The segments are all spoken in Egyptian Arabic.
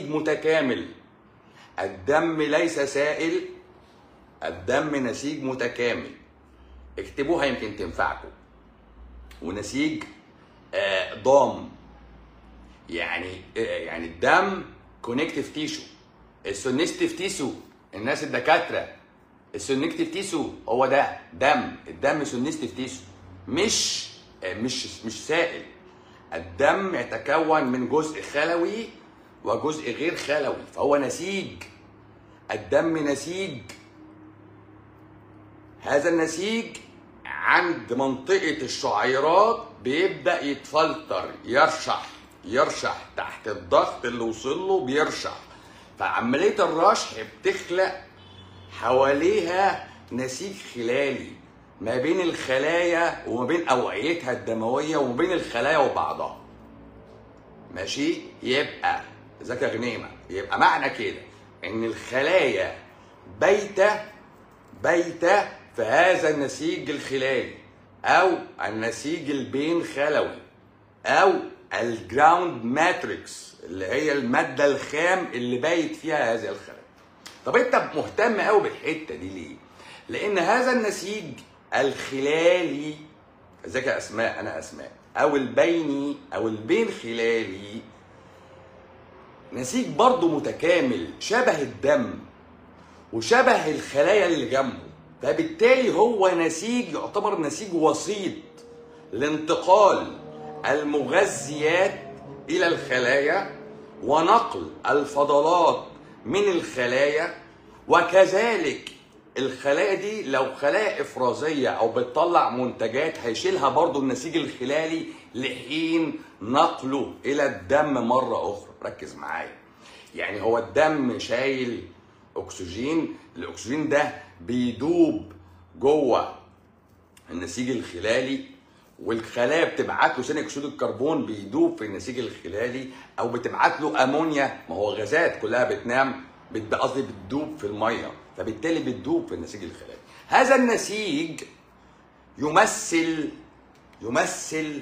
نسيج متكامل الدم ليس سائل الدم نسيج متكامل اكتبوها يمكن تنفعكم ونسيج آه، ضام يعني آه، يعني الدم كونكتيف تيشو السونستيف تيشو الناس الدكاتره السونكتيف تيشو هو ده دم الدم سونستيف تيشو مش آه، مش مش سائل الدم يتكون من جزء خلوي وجزء غير خلوي فهو نسيج الدم نسيج هذا النسيج عند منطقة الشعيرات بيبدأ يتفلتر يرشح يرشح تحت الضغط اللي وصل له بيرشح فعملية الرشح بتخلق حواليها نسيج خلالي ما بين الخلايا وما بين أوعيتها الدموية وما بين الخلايا وبعضها ماشي يبقى ذاك يا غنيمة يبقى معنى كده ان الخلايا بايتة بايتة في هذا النسيج الخلالي او النسيج البين خلوي او الجراوند ماتريكس اللي هي المادة الخام اللي بايت فيها هذه الخلايا طب انت مهتم قوي بالحتة دي ليه لان هذا النسيج الخلالي ذاك يا اسماء انا اسماء او البيني او البين خلالي نسيج برضه متكامل شبه الدم وشبه الخلايا اللي جنبه فبالتالي هو نسيج يعتبر نسيج وسيط لانتقال المغذيات الى الخلايا ونقل الفضلات من الخلايا وكذلك الخلايا دي لو خلايا افرازيه او بتطلع منتجات هيشيلها برضو النسيج الخلالي لحين نقله الى الدم مره اخرى ركز معايا يعني هو الدم شايل اكسجين الاكسجين ده بيدوب جوه النسيج الخلالي والخلايا بتبعت له ثاني اكسيد الكربون بيدوب في النسيج الخلالي او بتبعت له امونيا ما هو غازات كلها بتنام بت- قصدي بتدوب في الميه فبالتالي بتدوب في النسيج الخلالي هذا النسيج يمثل يمثل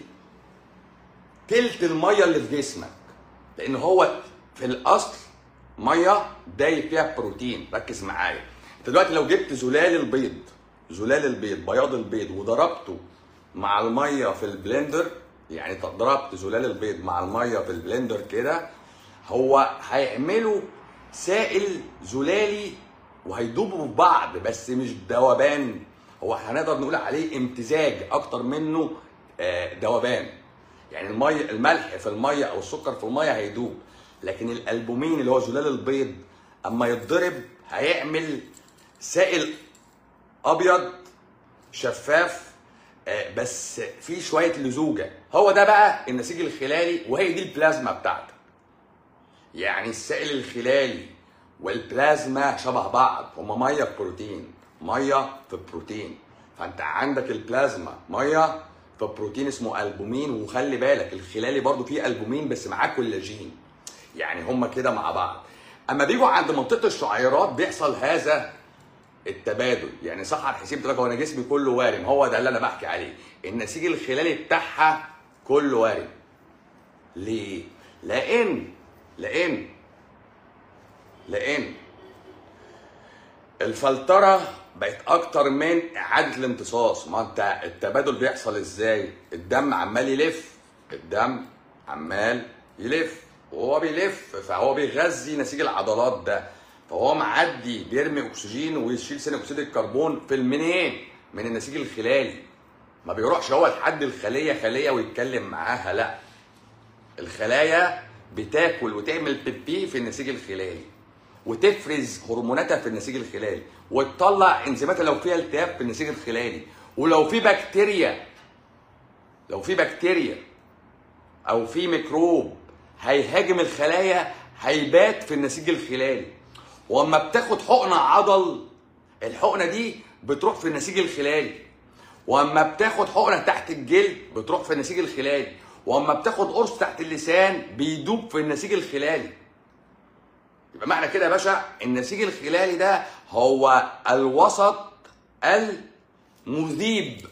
تلت الميه اللي في جسمك لان هو في الاصل ميه دايب فيها بروتين ركز معايا انت دلوقتي لو جبت زلال البيض زلال البيض بياض البيض وضربته مع الميه في البلندر يعني ت- ضربت زلال البيض مع الميه في البلندر كده هو هيعملوا سائل زلالي وهيدوبوا في بعض بس مش ذوبان هو هنقدر نقول عليه امتزاج اكتر منه آه، ذوبان يعني الميه الملح في الميه او السكر في الميه هيدوب لكن الالبومين اللي هو زلال البيض اما يتضرب هيعمل سائل ابيض شفاف آه، بس فيه شويه لزوجه هو ده بقى النسيج الخلالي وهي دي البلازما بتاعتك يعني السائل الخلالي والبلازما شبه بعض هما ميه في بروتين ميه في بروتين فانت عندك البلازما ميه في بروتين اسمه البومين وخلي بالك الخلالي برضو فيه البومين بس معاه كولاجين يعني هما كده مع بعض اما بيجوا عند منطقه الشعيرات بيحصل هذا التبادل يعني سحر حسين بتقول لك هو انا جسمي كله وارم هو ده اللي انا بحكي عليه النسيج الخلالي بتاعها كله وارم ليه لان لان لان الفلتره بقت اكتر من اعاده الامتصاص ما انت التبادل بيحصل ازاي الدم عمال يلف الدم عمال يلف وهو بيلف فهو بيغذي نسيج العضلات ده فهو معدي بيرمي اكسجين ويشيل ثاني اكسيد الكربون في المنين من النسيج الخلالي ما بيروحش هو لحد الخليه خليه ويتكلم معاها لا الخلايا بتاكل وتعمل بيبي في النسيج الخلالي وتفرز هرموناتها في النسيج الخلالي وتطلع انزيماتها لو فيها التهاب في النسيج الخلالي ولو في بكتيريا لو في بكتيريا او في ميكروب هيهاجم الخلايا هيبات في النسيج الخلالي واما بتاخد حقنه عضل الحقنه دي بتروح في النسيج الخلالي واما بتاخد حقنه تحت الجلد بتروح في النسيج الخلالي واما بتاخد قرص تحت اللسان بيدوب في النسيج الخلالي يبقى معنى كده يا باشا النسيج الخلالي ده هو الوسط المذيب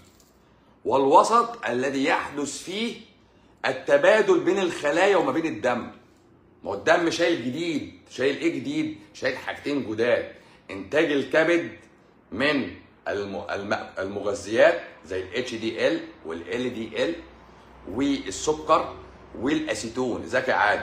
والوسط الذي يحدث فيه التبادل بين الخلايا وما بين الدم ما هو الدم شايل جديد شايل ايه جديد شايل حاجتين جداد انتاج الكبد من الم- الم- المغذيات زي ال HDL وال LDL والسكر والاسيتون ذكي عادي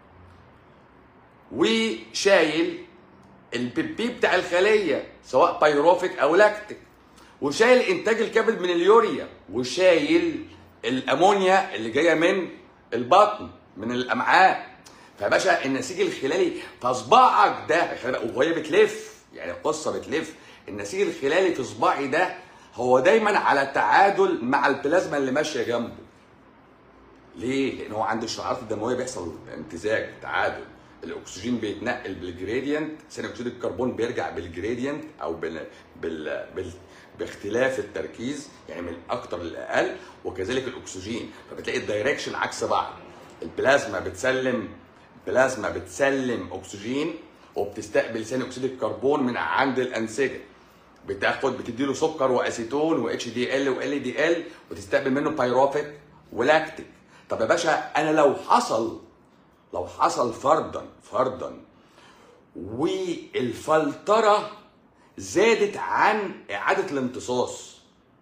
وشايل البيبي بتاع الخليه سواء بايروفيك او لاكتيك وشايل انتاج الكبد من اليوريا وشايل الامونيا اللي جايه من البطن من الامعاء فيا باشا النسيج الخلالي فصباعك ده خلي بالك، وهي بتلف يعني القصه بتلف النسيج الخلالي في صباعي ده هو دايما على تعادل مع البلازما اللي ماشيه جنبه ليه؟ لان هو عند الشعيرات الدمويه بيحصل امتزاج تعادل الاكسجين بيتنقل بالجريدينت ثاني اكسيد الكربون بيرجع بالجريدينت او بال... بال... بال... باختلاف التركيز يعني من الاكثر للاقل وكذلك الاكسجين فبتلاقي الدايركشن عكس بعض البلازما بتسلم البلازما بتسلم اكسجين وبتستقبل ثاني اكسيد الكربون من عند الانسجه بتاخد بتديله سكر واسيتون واتش دي ال وال دي ال وتستقبل منه بايروفيك ولاكتيك طب يا باشا انا لو حصل لو حصل فرضا فرضا والفلتره زادت عن اعاده الامتصاص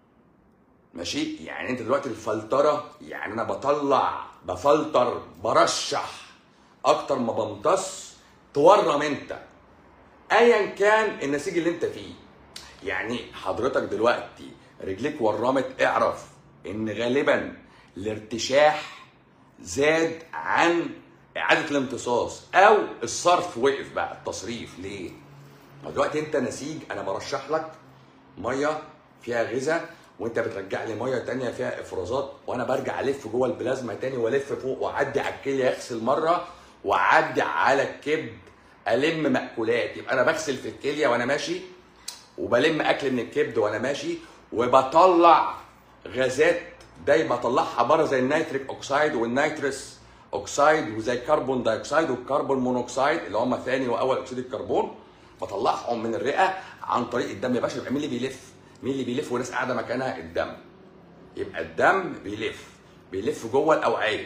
ماشي يعني انت دلوقتي الفلتره يعني انا بطلع بفلتر برشح اكتر ما بمتص تورم انت ايا كان النسيج اللي انت فيه يعني حضرتك دلوقتي رجليك ورمت اعرف ان غالبا الارتشاح زاد عن اعاده الامتصاص او الصرف وقف بقى التصريف ليه؟ ما دلوقتي انت نسيج انا برشح لك ميه فيها غذاء وانت بترجع لي ميه تانية فيها افرازات وانا برجع الف جوه البلازما تاني والف فوق واعدي على الكليه اغسل مره واعدي على الكبد الم مأكولات يبقى انا بغسل في الكليه وانا ماشي وبلم اكل من الكبد وانا ماشي وبطلع غازات دايما بطلعها بره زي النيتريك اوكسايد والنيترس اوكسايد وزي الكربون دايوكسيد والكربون مونوكسيد اللي هم ثاني واول اكسيد الكربون بطلعهم من الرئه عن طريق الدم يا باشا يبقى مين اللي بيلف؟ مين اللي بيلف وناس قاعده مكانها؟ الدم. يبقى الدم بيلف بيلف جوه الاوعيه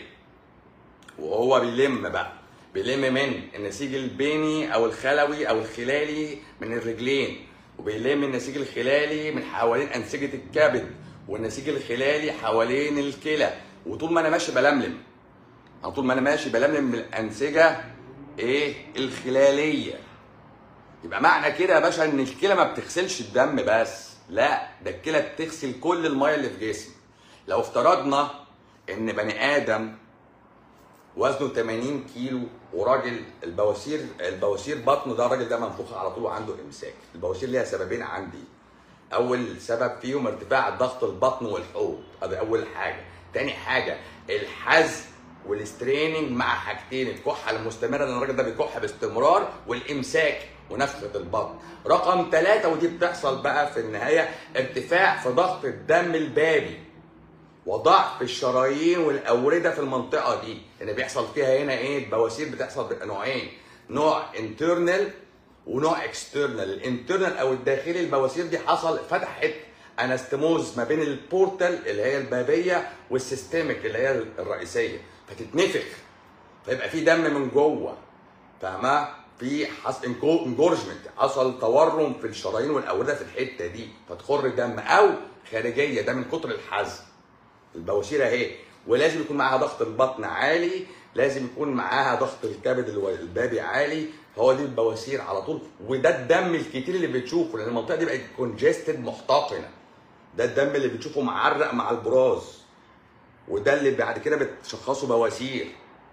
وهو بيلم بقى بيلم من النسيج البيني او الخلوي او الخلالي من الرجلين وبيلم النسيج الخلالي من حوالين انسجه الكبد والنسيج الخلالي حوالين الكلى وطول ما انا ماشي بلملم أنا طول ما انا ماشي بلملم من الانسجه ايه الخلاليه يبقى معنى كده يا باشا ان الكلى ما بتغسلش الدم بس لا ده الكلى بتغسل كل الميه اللي في جسمك لو افترضنا ان بني ادم وزنه 80 كيلو وراجل البواسير البواسير بطنه ده الراجل ده منفوخ على طول وعنده امساك البواسير ليها سببين عندي اول سبب فيهم ارتفاع ضغط البطن والحوض هذا اول حاجه تاني حاجه الحزق والستريننج مع حاجتين الكحه المستمره لان الراجل ده بيكح باستمرار والامساك ونفخه البطن رقم ثلاثة ودي بتحصل بقى في النهايه ارتفاع في ضغط الدم البابي وضعف الشرايين والاورده في المنطقه دي لان بيحصل فيها هنا ايه البواسير بتحصل بنوعين نوع انترنال ونوع اكسترنال الانترنال او الداخلي البواسير دي حصل فتحت انستموز ما بين البورتال اللي هي البابيه والسيستميك اللي هي الرئيسيه فتتنفخ فيبقى في دم من جوه فاهمه في حصل انجورجمنت حصل تورم في الشرايين والاورده في الحته دي فتخر دم او خارجيه ده من كتر الحزم البواسير اهي ولازم يكون معاها ضغط البطن عالي لازم يكون معاها ضغط الكبد الو- البابي عالي هو دي البواسير على طول وده الدم الكتير اللي بتشوفه لان المنطقه دي بقت كونجستد محتقنه ده الدم اللي بتشوفه معرق مع البراز وده اللي بعد كده بتشخصه بواسير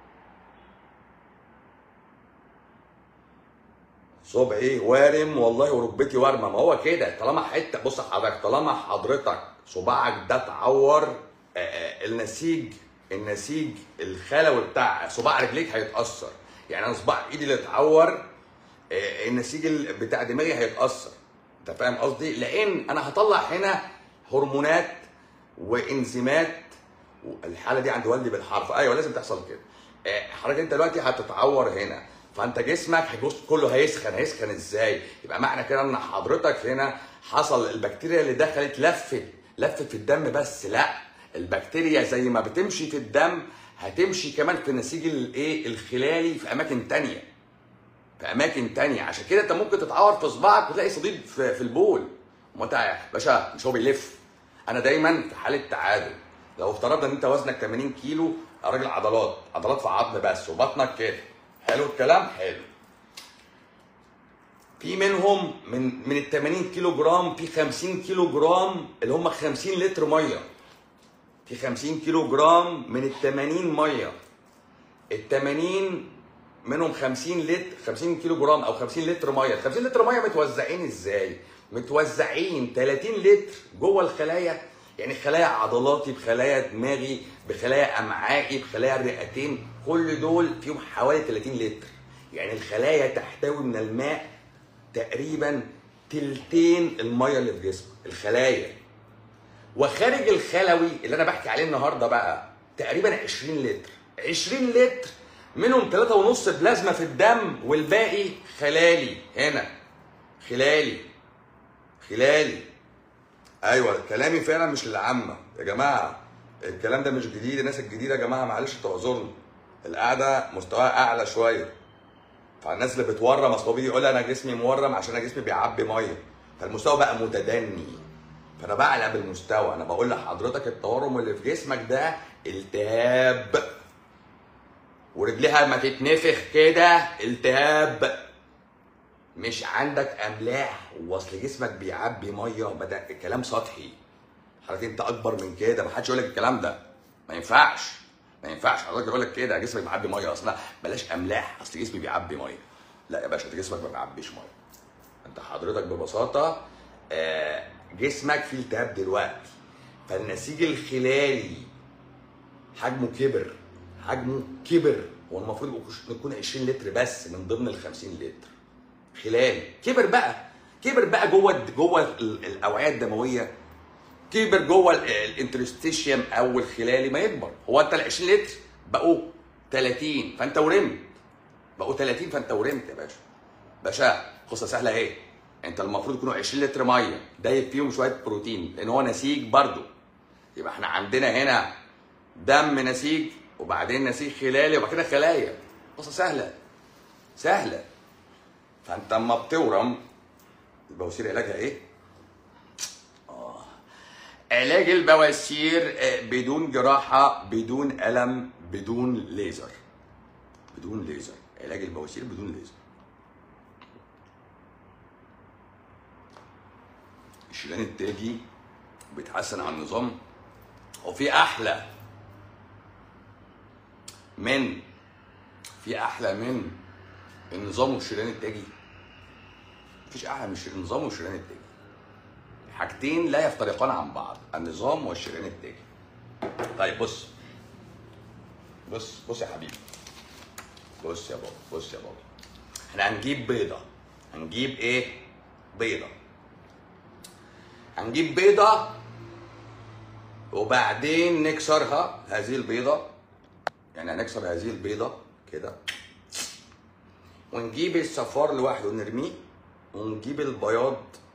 صبعي وارم والله وركبتي وارمه ما هو كده طالما حته بص حضرتك طالما حضرتك صباعك ده اتعور آه، آه، النسيج النسيج الخلوي بتاع صباع رجليك هيتاثر يعني انا صباع ايدي اللي اتعور آه، النسيج ال- بتاع دماغي هيتاثر انت فاهم قصدي لان انا هطلع هنا هرمونات وانزيمات الحاله دي عند والدي بالحرف ايوه لازم تحصل كده آه، حضرتك انت دلوقتي هتتعور هنا فانت جسمك هيبص كله هيسخن هيسخن ازاي يبقى معنى كده ان حضرتك هنا حصل البكتيريا اللي دخلت لفت لفت في الدم بس لا البكتيريا زي ما بتمشي في الدم هتمشي كمان في النسيج الايه الخلالي في اماكن تانية في اماكن تانية عشان كده انت ممكن تتعور في صباعك وتلاقي صديد في, في البول ما انت يا باشا مش هو بيلف انا دايما في حاله تعادل لو افترضنا ان انت وزنك 80 كيلو راجل عضلات عضلات في عظم بس وبطنك كده حلو الكلام حلو في منهم من من ال 80 كيلو جرام في 50 كيلو جرام اللي هم 50 لتر ميه في 50 كيلو جرام من ال 80 ميه ال 80 منهم 50 لتر 50 كيلو جرام او 50 لتر ميه ال 50 لتر ميه متوزعين ازاي متوزعين 30 لتر جوه الخلايا يعني خلايا عضلاتي بخلايا دماغي بخلايا امعائي بخلايا الرئتين كل دول فيهم حوالي 30 لتر يعني الخلايا تحتوي من الماء تقريبا تلتين الميه اللي في جسمك الخلايا وخارج الخلوي اللي انا بحكي عليه النهارده بقى تقريبا 20 لتر 20 لتر منهم 3.5 بلازما في الدم والباقي خلالي هنا خلالي خلالي ايوه كلامي فعلا مش للعامه يا جماعه الكلام ده مش جديد الناس الجديده يا جماعه معلش تعذرني القعده مستواها اعلى شويه فالناس اللي بتورم اصل هو بيجي يقول لي انا جسمي مورم عشان انا جسمي بيعبي ميه فالمستوى بقى متدني فانا بعلى بالمستوى انا بقول لحضرتك التورم اللي في جسمك ده التهاب ورجليها ما تتنفخ كده التهاب مش عندك املاح واصل جسمك بيعبي ميه بدا الكلام سطحي حضرتك انت اكبر من كده ما حدش يقول لك الكلام ده ما ينفعش ما ينفعش حضرتك يقول لك كده جسمك بيعبي ميه اصلا بلاش املاح اصل جسمي بيعبي ميه لا يا باشا انت جسمك ما بيعبيش ميه انت حضرتك ببساطه آه، جسمك فيه التهاب دلوقتي فالنسيج الخلالي حجمه كبر حجمه كبر هو المفروض يبقوا- يكون 20 لتر بس من ضمن ال 50 لتر خلالي كبر بقى كبر بقى جوه جوه ال- الاوعيه الدمويه كبر جوه ال- الانترستيشيم او الخلالي ما يكبر هو انت ال 20 لتر بقوا 30 فانت ورمت بقوا 30 فانت ورمت يا باشا باشا قصه سهله اهي انت المفروض يكونوا 20 لتر ميه دايب فيهم شويه بروتين لان هو نسيج برضو يبقى احنا عندنا هنا دم نسيج وبعدين نسيج خلالي وبعد كده خلايا قصه سهله سهله فانت اما بتورم البواسير علاجها ايه؟ آه. علاج البواسير آه، بدون جراحه بدون الم بدون ليزر بدون ليزر علاج البواسير بدون ليزر الشريان التاجي بيتحسن على النظام وفي احلى من في احلى من النظام والشريان التاجي مفيش احلى من الشر- النظام والشريان التاجي حاجتين لا يفترقان عن بعض النظام والشريان التاجي طيب بص بص بص يا حبيبي بص يا بابا بص يا بابا احنا هنجيب بيضه هنجيب ايه بيضه هنجيب بيضه وبعدين نكسرها هذه البيضه يعني هنكسر هذه البيضه كده ونجيب الصفار لوحده نرميه ونجيب البياض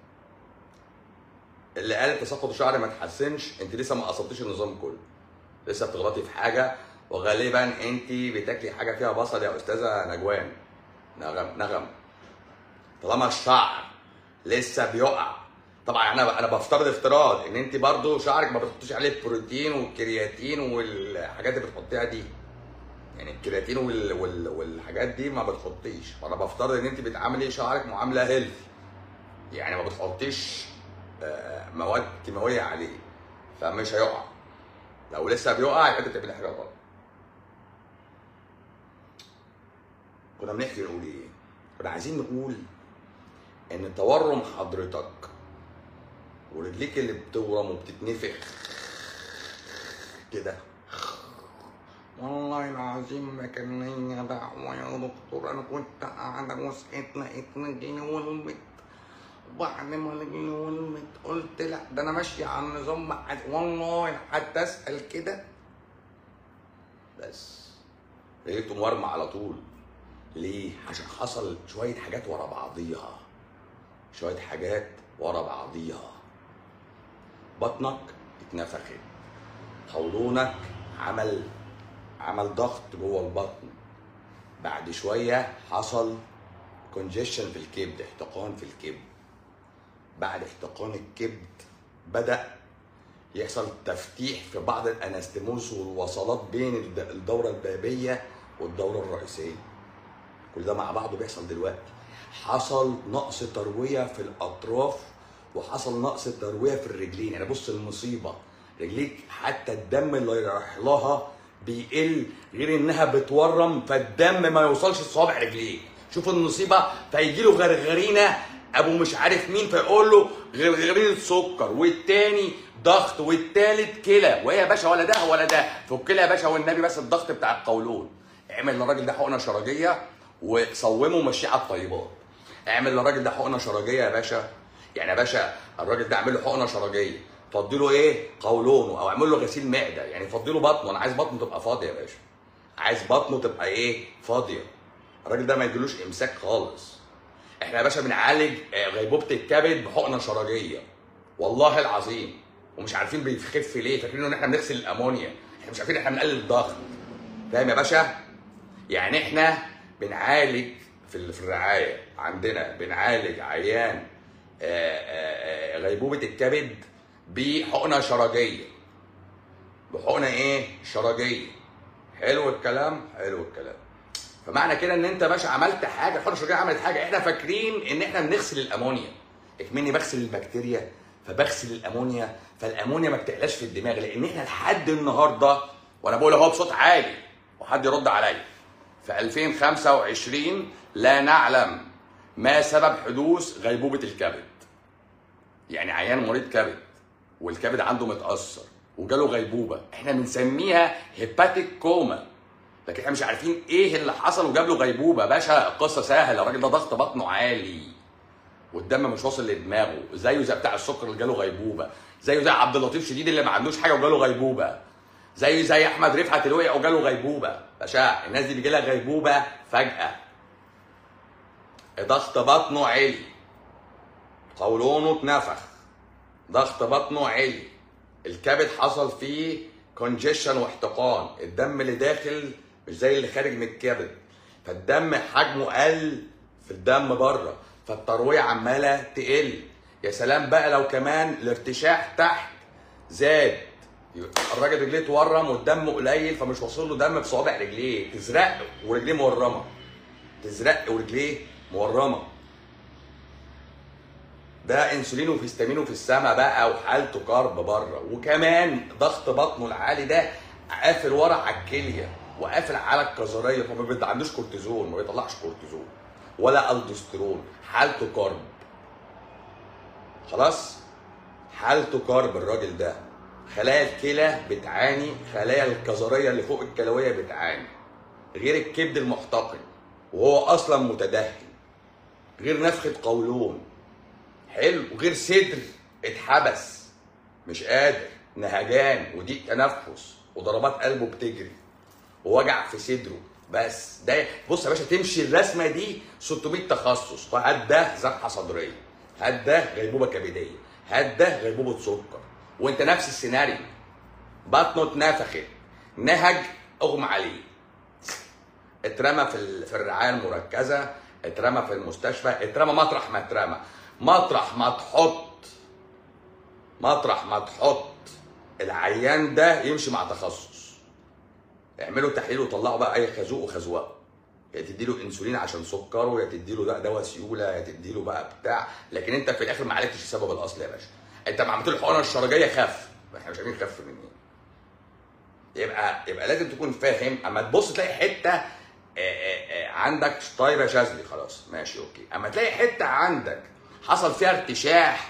اللي قالت تساقط الشعر ما تحسنش انت لسه ما قصدتيش النظام كله لسه بتغلطي في حاجه وغالبا انت بتاكلي حاجه فيها بصل يا استاذه نجوان نغم نغم طالما الشعر لسه بيقع طبعا انا انا بفترض افتراض ان انت برضو شعرك ما بتحطيش عليه البروتين والكرياتين والحاجات اللي بتحطيها دي يعني الكرياتين وال... وال... والحاجات دي ما بتحطيش فانا بفترض ان انت بتعاملي شعرك معامله هيلثي يعني ما بتحطيش آه، مواد كيماويه عليه فمش هيقع لو لسه بيقع يبقى انت بتعملي حاجه غلط كنا بنحكي نقول ايه كنا عايزين نقول ان تورم حضرتك ورجليك اللي بتورم وبتتنفخ كده والله العظيم ما كان ليا دعوة يا دكتور أنا كنت قاعدة وصحيت لقيت رجلي ولمت وبعد ما رجلي ولمت قلت لا ده أنا ماشية على النظام بقى والله حتى أسأل كده بس لقيته مورمة على طول ليه؟ عشان حصل شوية حاجات ورا بعضيها شوية حاجات ورا بعضيها بطنك اتنفخت قولونك عمل عمل ضغط جوه البطن بعد شويه حصل كونجيشن في الكبد احتقان في الكبد بعد احتقان الكبد بدا يحصل تفتيح في بعض الانستموس والوصلات بين الد- الدوره البابيه والدوره الرئيسيه كل ده مع بعضه بيحصل دلوقتي حصل نقص ترويه في الاطراف وحصل نقص ترويه في الرجلين يعني بص المصيبه رجليك حتى الدم اللي رايح لها بيقل غير انها بتورم فالدم ما يوصلش لصوابع رجليك شوف المصيبه فيجي له غرغرينه ابو مش عارف مين فيقول له غرغرينه سكر والتاني ضغط والتالت كلى وهي يا باشا ولا ده ولا ده فك لي يا باشا والنبي بس الضغط بتاع القولون اعمل للراجل ده حقنه شرجيه وصومه ومشيه على الطيبات اعمل للراجل ده حقنه شرجيه يا باشا يعني يا باشا الراجل ده اعمل له حقنه شرجيه فضي له ايه قولونه او اعمل له غسيل معده يعني فضي له بطنه انا عايز بطنه تبقى فاضيه يا باشا عايز بطنه تبقى ايه فاضيه الراجل ده ما يجيلوش امساك خالص احنا يا باشا بنعالج آه، غيبوبه الكبد بحقنه شرجيه والله العظيم ومش عارفين بيخف ليه فاكرين ان احنا بنغسل الامونيا احنا مش عارفين احنا بنقلل الضغط فاهم يا باشا يعني احنا بنعالج في ال- في الرعايه عندنا بنعالج عيان آه، آه، آه، غيبوبه الكبد بحقنه شرجيه بحقنه ايه شرجيه حلو الكلام حلو الكلام فمعنى كده ان انت يا باشا عملت حاجه الحقنه الشرجيه عملت حاجه احنا فاكرين ان احنا بنغسل الامونيا اكمني بغسل البكتيريا فبغسل الامونيا فالامونيا ما بتعلاش في الدماغ لان احنا لحد النهارده وانا بقول اهو بصوت عالي وحد يرد عليا في 2025 لا نعلم ما سبب حدوث غيبوبه الكبد يعني عيان مريض كبد والكبد عنده متاثر وجاله غيبوبه احنا بنسميها هيباتيك كوما لكن احنا مش عارفين ايه اللي حصل وجاب له غيبوبه باشا القصه سهله الراجل ده ضغط بطنه عالي والدم مش واصل لدماغه زيه زي بتاع السكر اللي جاله غيبوبه زيه زي عبد اللطيف شديد اللي ما عندوش حاجه وجاله غيبوبه زيه زي احمد رفعت اللي وقع وجاله غيبوبه باشا الناس دي بيجي لها غيبوبه فجاه ضغط بطنه عالي قولونه اتنفخ ضغط بطنه عالي الكبد حصل فيه كونجيشن واحتقان الدم اللي داخل مش زي اللي خارج من الكبد فالدم حجمه قل في الدم بره فالترويه عماله تقل يا سلام بقى لو كمان الارتشاح تحت زاد الراجل رجليه تورم والدم قليل فمش واصل له دم في صوابع رجليه تزرق ورجليه مورمه تزرق ورجليه مورمه ده انسولين وفيستامين في السما بقى وحالته كرب بره وكمان ضغط بطنه العالي ده قافل ورا على الكليه وقافل على الكظريه فما بيبقى عندوش كورتيزون ما بيطلعش كورتيزون ولا الدوستيرون حالته كرب خلاص حالته كرب الراجل ده خلايا الكلى بتعاني خلايا الكظريه اللي فوق الكلويه بتعاني غير الكبد المحتقن وهو اصلا متدهن غير نفخه قولون حلو وغير صدر اتحبس مش قادر نهجان وضيق تنفس وضربات قلبه بتجري ووجع في صدره بس ده بص يا باشا تمشي الرسمه دي 600 تخصص هات ده ذبحه صدريه هات ده غيبوبه كبديه هات ده غيبوبه سكر وانت نفس السيناريو بطنه اتنفخت نهج اغمى عليه اترمى في ال- في الرعايه المركزه اترمى في المستشفى اترمى مطرح ما اترمى مطرح ما تحط مطرح ما تحط العيان ده يمشي مع تخصص اعملوا تحليل وطلعوا بقى اي خازوق وخزوقه يا تديله انسولين عشان سكره يا تديله ده دواء سيوله يا تديله بقى بتاع لكن انت في الاخر ما عالجتش السبب الاصلي يا باشا انت ما عملت له الحقنه الشرجيه خف احنا مش عارفين خف من ايه يبقى يبقى لازم تكون فاهم اما تبص تلاقي حته آه، آه، آه، عندك طيب يا شاذلي خلاص ماشي اوكي اما تلاقي حته عندك حصل فيها ارتشاح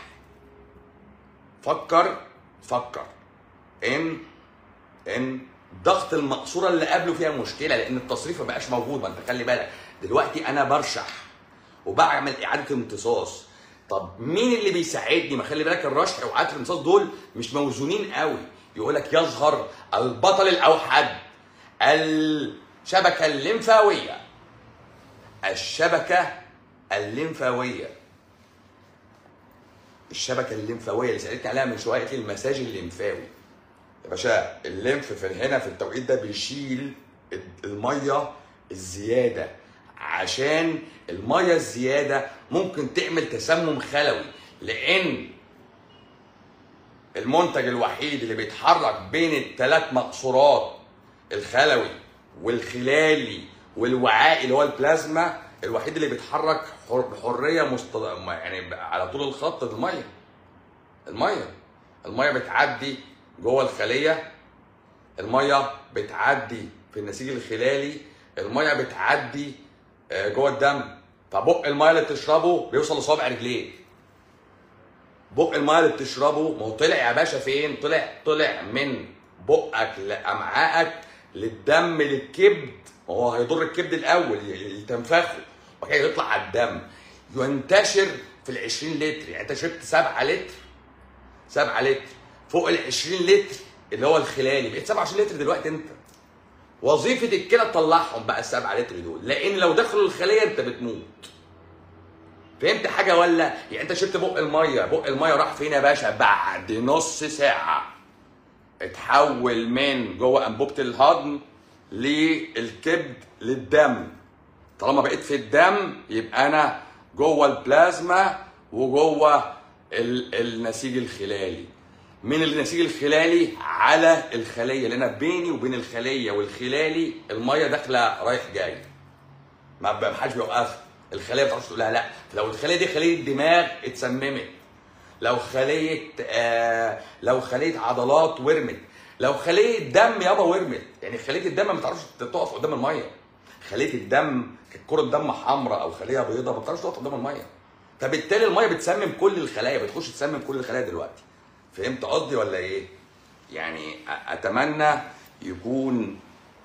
فكر فكر ان ان ضغط المقصوره اللي قبله فيها مشكله لان التصريف ما بقاش موجود ما انت خلي بالك دلوقتي انا برشح وبعمل اعاده امتصاص طب مين اللي بيساعدني ما خلي بالك الرشح واعاده الامتصاص دول مش موزونين قوي يقول لك يظهر البطل الاوحد الشبكه الليمفاويه الشبكه الليمفاويه الشبكه الليمفاويه اللي سالتني عليها من شويه قالت لي المساج الليمفاوي يا باشا الليمف في هنا في التوقيت ده بيشيل الميه الزياده عشان الميه الزياده ممكن تعمل تسمم خلوي لان المنتج الوحيد اللي بيتحرك بين الثلاث مقصورات الخلوي والخلالي والوعائي اللي هو البلازما الوحيد اللي بيتحرك حر- بحريه مست... يعني على طول الخط الميه الميه الميه بتعدي جوه الخليه الميه بتعدي في النسيج الخلالي الميه بتعدي آه، جوه الدم فبق الميه اللي بتشربه بيوصل لصابع رجليك بق الميه اللي بتشربه ما هو طلع يا باشا فين طلع طلع من بقك لامعائك للدم للكبد ما هو هيضر الكبد الاول ي- يتنفخه وبعد كده يطلع على الدم ينتشر في ال 20 لتر يعني انت شربت 7 لتر 7 لتر فوق ال 20 لتر اللي هو الخلالي بقيت 27 لتر دلوقتي انت وظيفه الكلى تطلعهم بقى ال 7 لتر دول لان لو دخلوا الخليه انت بتموت فهمت حاجه ولا يعني انت شربت بق الميه بق الميه راح فين يا باشا بعد نص ساعه اتحول من جوه انبوبه الهضم للكبد للدم طالما بقيت في الدم يبقى انا جوه البلازما وجوه ال- النسيج الخلالي من النسيج الخلالي على الخليه لان أنا بيني وبين الخليه والخلالي الميه داخله رايح جاي ما ب- ما حدش بيوقفها الخليه ما بتعرفش تقول لها لا لو الخليه دي خليه دماغ اتسممت لو خليه آه لو خليه عضلات ورمت لو خليه دم يابا ورمت يعني خليه الدم ما بتعرفش تقف قدام الميه خليه الدم كره دم حمراء او خليه بيضاء ما بتعرفش تقف قدام الميه فبالتالي الميه بتسمم كل الخلايا بتخش تسمم كل الخلايا دلوقتي فهمت قصدي ولا ايه يعني أ- اتمنى يكون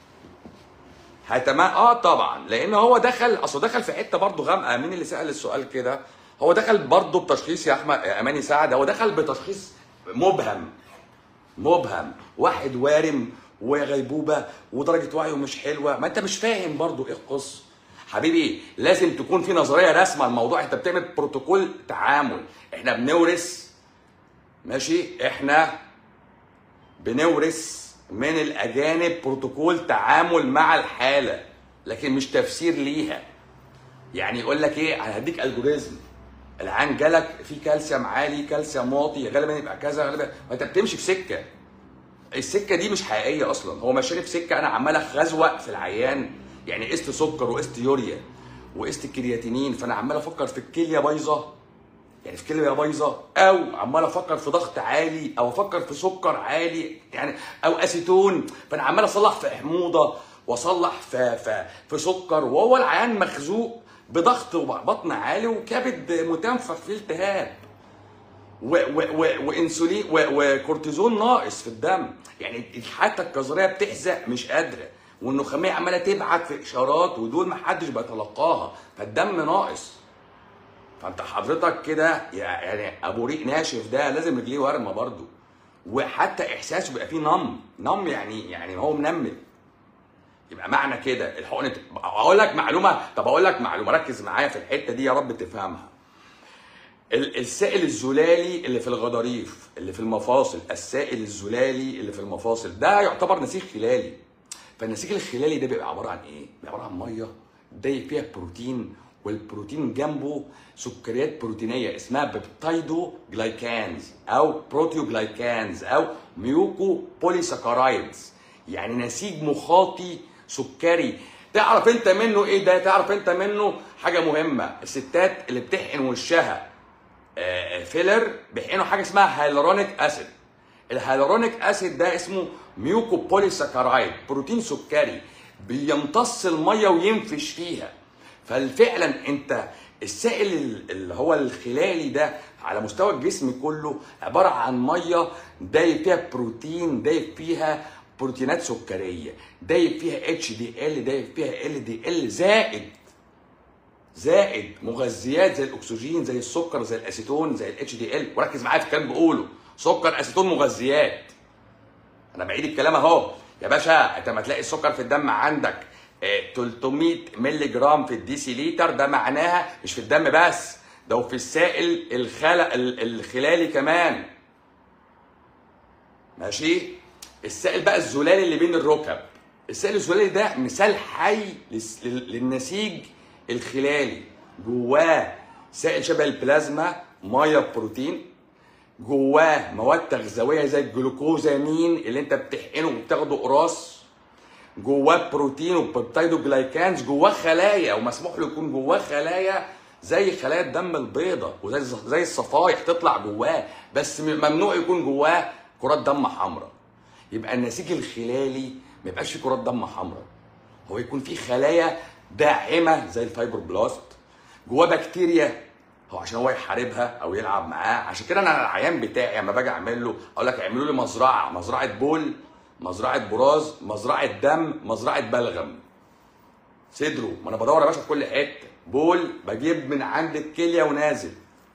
هتمنى اه طبعا لان هو دخل اصله دخل في حته برضه غامقه مين اللي سال السؤال كده هو دخل برضه بتشخيص يا احمد يا اماني سعد هو دخل بتشخيص مبهم مبهم واحد وارم وغيبوبه ودرجه وعيه مش حلوه ما انت مش فاهم برضه ايه القصه حبيبي لازم تكون في نظريه رسمه الموضوع انت بتعمل بروتوكول تعامل احنا بنورث ماشي احنا بنورث من الاجانب بروتوكول تعامل مع الحاله لكن مش تفسير ليها يعني يقول لك ايه انا هديك الجوريزم العين جالك في كالسيوم عالي كالسيوم واطي غالبا يبقى كذا غالبا ما انت بتمشي في سكه السكه دي مش حقيقيه اصلا هو ماشي في سكه انا عمال اخزوق في العيان يعني قست سكر وقست يوريا وقست كرياتينين فانا عمال افكر في الكليه بايظه يعني في كليه بايظه او عمال افكر في ضغط عالي او افكر في سكر عالي يعني او اسيتون فانا عمال اصلح في حموضه واصلح في في في سكر وهو العيان مخزوق بضغط وبطن عالي وكبد متنفخ فيه التهاب و و و وانسولين و وكورتيزون ناقص في الدم يعني الحته الكظريه بتحزق مش قادره والنخاميه عماله تبعت في اشارات ودول ما حدش بيتلقاها فالدم ناقص فانت حضرتك كده يعني ابو ريق ناشف ده لازم رجليه ورمه برضه وحتى احساسه بيبقى فيه نم نم يعني يعني هو منمل يبقى معنى كده الحقن اقول لك معلومه طب اقول لك معلومه ركز معايا في الحته دي يا رب تفهمها ال- السائل الزلالي اللي في الغضاريف اللي في المفاصل السائل الزلالي اللي في المفاصل ده يعتبر نسيج خلالي فالنسيج الخلالي ده بيبقى عباره عن ايه؟ بيبقى عباره عن ميه ده فيها بروتين والبروتين جنبه سكريات بروتينيه اسمها بيبتايدو جلايكانز او بروتيو جلايكانز او ميوكو بوليساكرايدز يعني نسيج مخاطي سكري تعرف انت منه ايه ده تعرف انت منه حاجه مهمه الستات اللي بتحقن وشها آه، فيلر بيحقنوا حاجه اسمها هيالورونيك اسيد الهيالورونيك اسيد ده اسمه ميوكو بوليساكرايد بروتين سكري بيمتص الميه وينفش فيها ففعلا انت السائل ال- اللي هو الخلالي ده على مستوى الجسم كله عباره عن ميه دايب فيها بروتين دايب فيها بروتينات سكريه دايب فيها اتش دي ال دايب فيها ال دي ال زائد زائد مغذيات زي الاكسجين زي السكر زي الاسيتون زي الاتش دي ال وركز معايا في الكلام اللي بقوله سكر اسيتون مغذيات انا بعيد الكلام اهو يا باشا انت ما تلاقي السكر في الدم عندك آه، 300 مللي جرام في الديسي لتر ده معناها مش في الدم بس ده وفي السائل الخلا ال- الخلالي كمان ماشي السائل بقى الزلالي اللي بين الركب السائل الزلالي ده مثال حي للس- لل- للنسيج الخلالي جواه سائل شبه البلازما ميه بروتين جواه مواد تغذويه زي الجلوكوزامين اللي انت بتحقنه وبتاخده قراص جواه بروتين وبيبتايدو جلايكانز جواه خلايا ومسموح له يكون جواه خلايا زي خلايا الدم البيضاء وزي زي الصفائح تطلع جواه بس م- ممنوع يكون جواه كرات دم حمراء يبقى النسيج الخلالي ما يبقاش فيه كرات دم حمراء هو يكون فيه خلايا داعمه زي الفايبروبلاست جواه بكتيريا هو عشان هو يحاربها او يلعب معاه عشان كده انا العيان بتاعي لما باجي اعمل له اقول لك اعملوا لي مزرعه مزرعه بول مزرعه براز مزرعه دم مزرعه بلغم صدره ما انا بدور يا باشا في كل حته بول بجيب من عند الكليه ونازل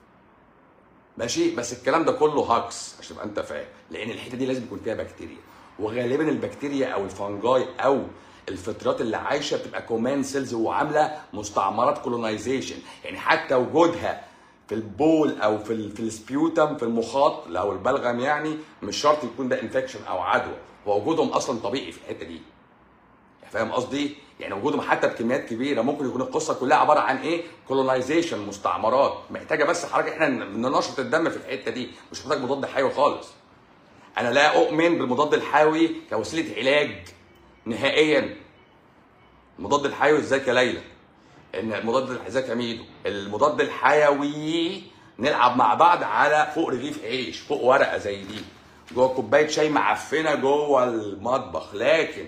ماشي بس الكلام ده كله هاكس عشان تبقى انت فاهم لان الحته دي لازم يكون فيها بكتيريا وغالبا البكتيريا او الفنجاي او الفطريات اللي عايشه بتبقى كومان سيلز وعامله مستعمرات كولونايزيشن يعني حتى وجودها في البول او في ال- في السبيوتم في المخاط او البلغم يعني مش شرط يكون ده انفكشن او عدوى هو وجودهم اصلا طبيعي في الحته دي يعني فاهم قصدي؟ يعني وجودهم حتى بكميات كبيره ممكن يكون القصه كلها عباره عن ايه؟ كولونايزيشن مستعمرات محتاجه بس حضرتك احنا ننشط الدم في الحته دي مش محتاج مضاد حيوي خالص. انا لا اؤمن بالمضاد الحيوي كوسيله علاج نهائيا. المضاد الحيوي ازيك يا ليلى؟ ان المضاد ازيك يا ميدو؟ المضاد الحيوي نلعب مع بعض على فوق رغيف عيش فوق ورقه زي دي جوه كوبايه شاي معفنه جوه المطبخ لكن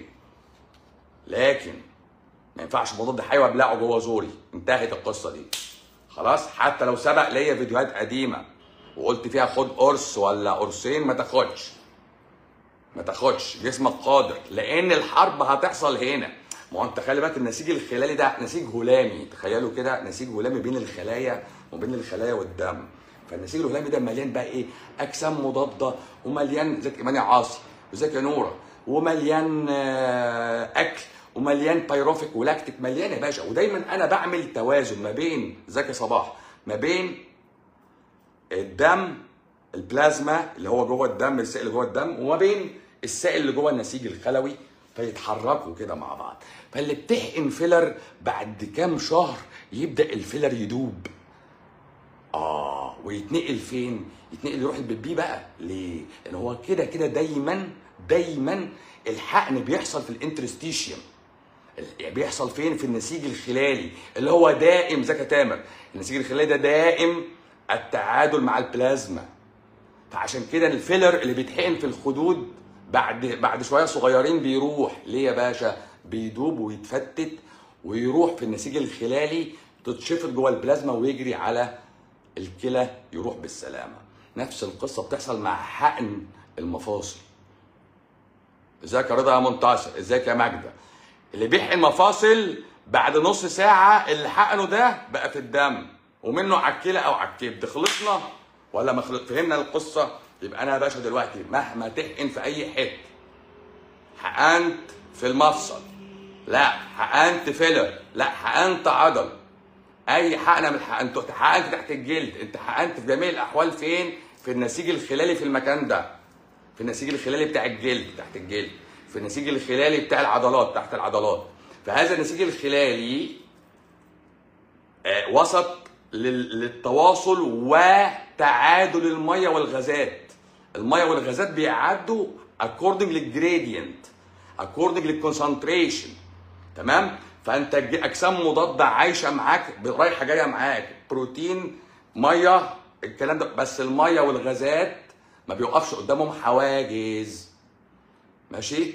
لكن ما ينفعش مضاد حيوي ابلعه جوه زوري انتهت القصه دي خلاص حتى لو سبق ليا فيديوهات قديمه وقلت فيها خد قرص ولا قرصين ما تاخدش ما تاخدش جسمك قادر لان الحرب هتحصل هنا ما هو انت خلي بالك النسيج الخلالي ده نسيج هلامي تخيلوا كده نسيج هلامي بين الخلايا وبين الخلايا والدم فالنسيج الهلامي ده مليان بقى ايه اجسام مضاده ومليان زي ايماني عاصي وزي يا نوره ومليان آه، اكل ومليان بايروفيك ولاكتيك مليان يا باشا ودايما انا بعمل توازن ما بين زكي صباح ما بين الدم البلازما اللي هو جوه الدم السائل اللي جوه الدم وما بين السائل اللي جوه النسيج الخلوي فيتحركوا كده مع بعض فاللي بتحقن فيلر بعد كام شهر يبدا الفيلر يدوب اه ويتنقل فين يتنقل يروح البيبي بقى ليه لان هو كده كده دايما دايما الحقن بيحصل في الانترستيشيوم يعني بيحصل فين في النسيج الخلالي اللي هو دائم زكا تامر النسيج الخلالي ده دائم التعادل مع البلازما فعشان كده الفيلر اللي بيتحقن في الخدود بعد بعد شويه صغيرين بيروح ليه يا باشا بيدوب ويتفتت ويروح في النسيج الخلالي تتشفط جوه البلازما ويجري على الكلى يروح بالسلامه نفس القصه بتحصل مع حقن المفاصل ازيك يا رضا يا منتصر ازيك يا ماجده اللي بيحقن مفاصل بعد نص ساعه اللي حقنه ده بقى في الدم ومنه على الكلى او على الكبد خلصنا ولا ما خلص فهمنا القصه يبقى انا يا باشا دلوقتي مهما تحقن في اي حته حقنت في المفصل لا حقنت فيلر لا حقنت عضل اي حقنه من الحقن انت حقنت تحت الجلد انت حقنت في جميع الاحوال فين في النسيج الخلالي في المكان ده في النسيج الخلالي بتاع الجلد تحت الجلد في النسيج الخلالي بتاع العضلات تحت العضلات فهذا النسيج الخلالي آه، وسط لل- للتواصل وتعادل الميه والغازات الميه والغازات بيعدوا according للجريدينت according للكونسنتريشن تمام فانت الج- اجسام مضاده عايشه معاك ب- رايحه جايه معاك بروتين ميه الكلام ده بس الميه والغازات ما بيوقفش قدامهم حواجز ماشي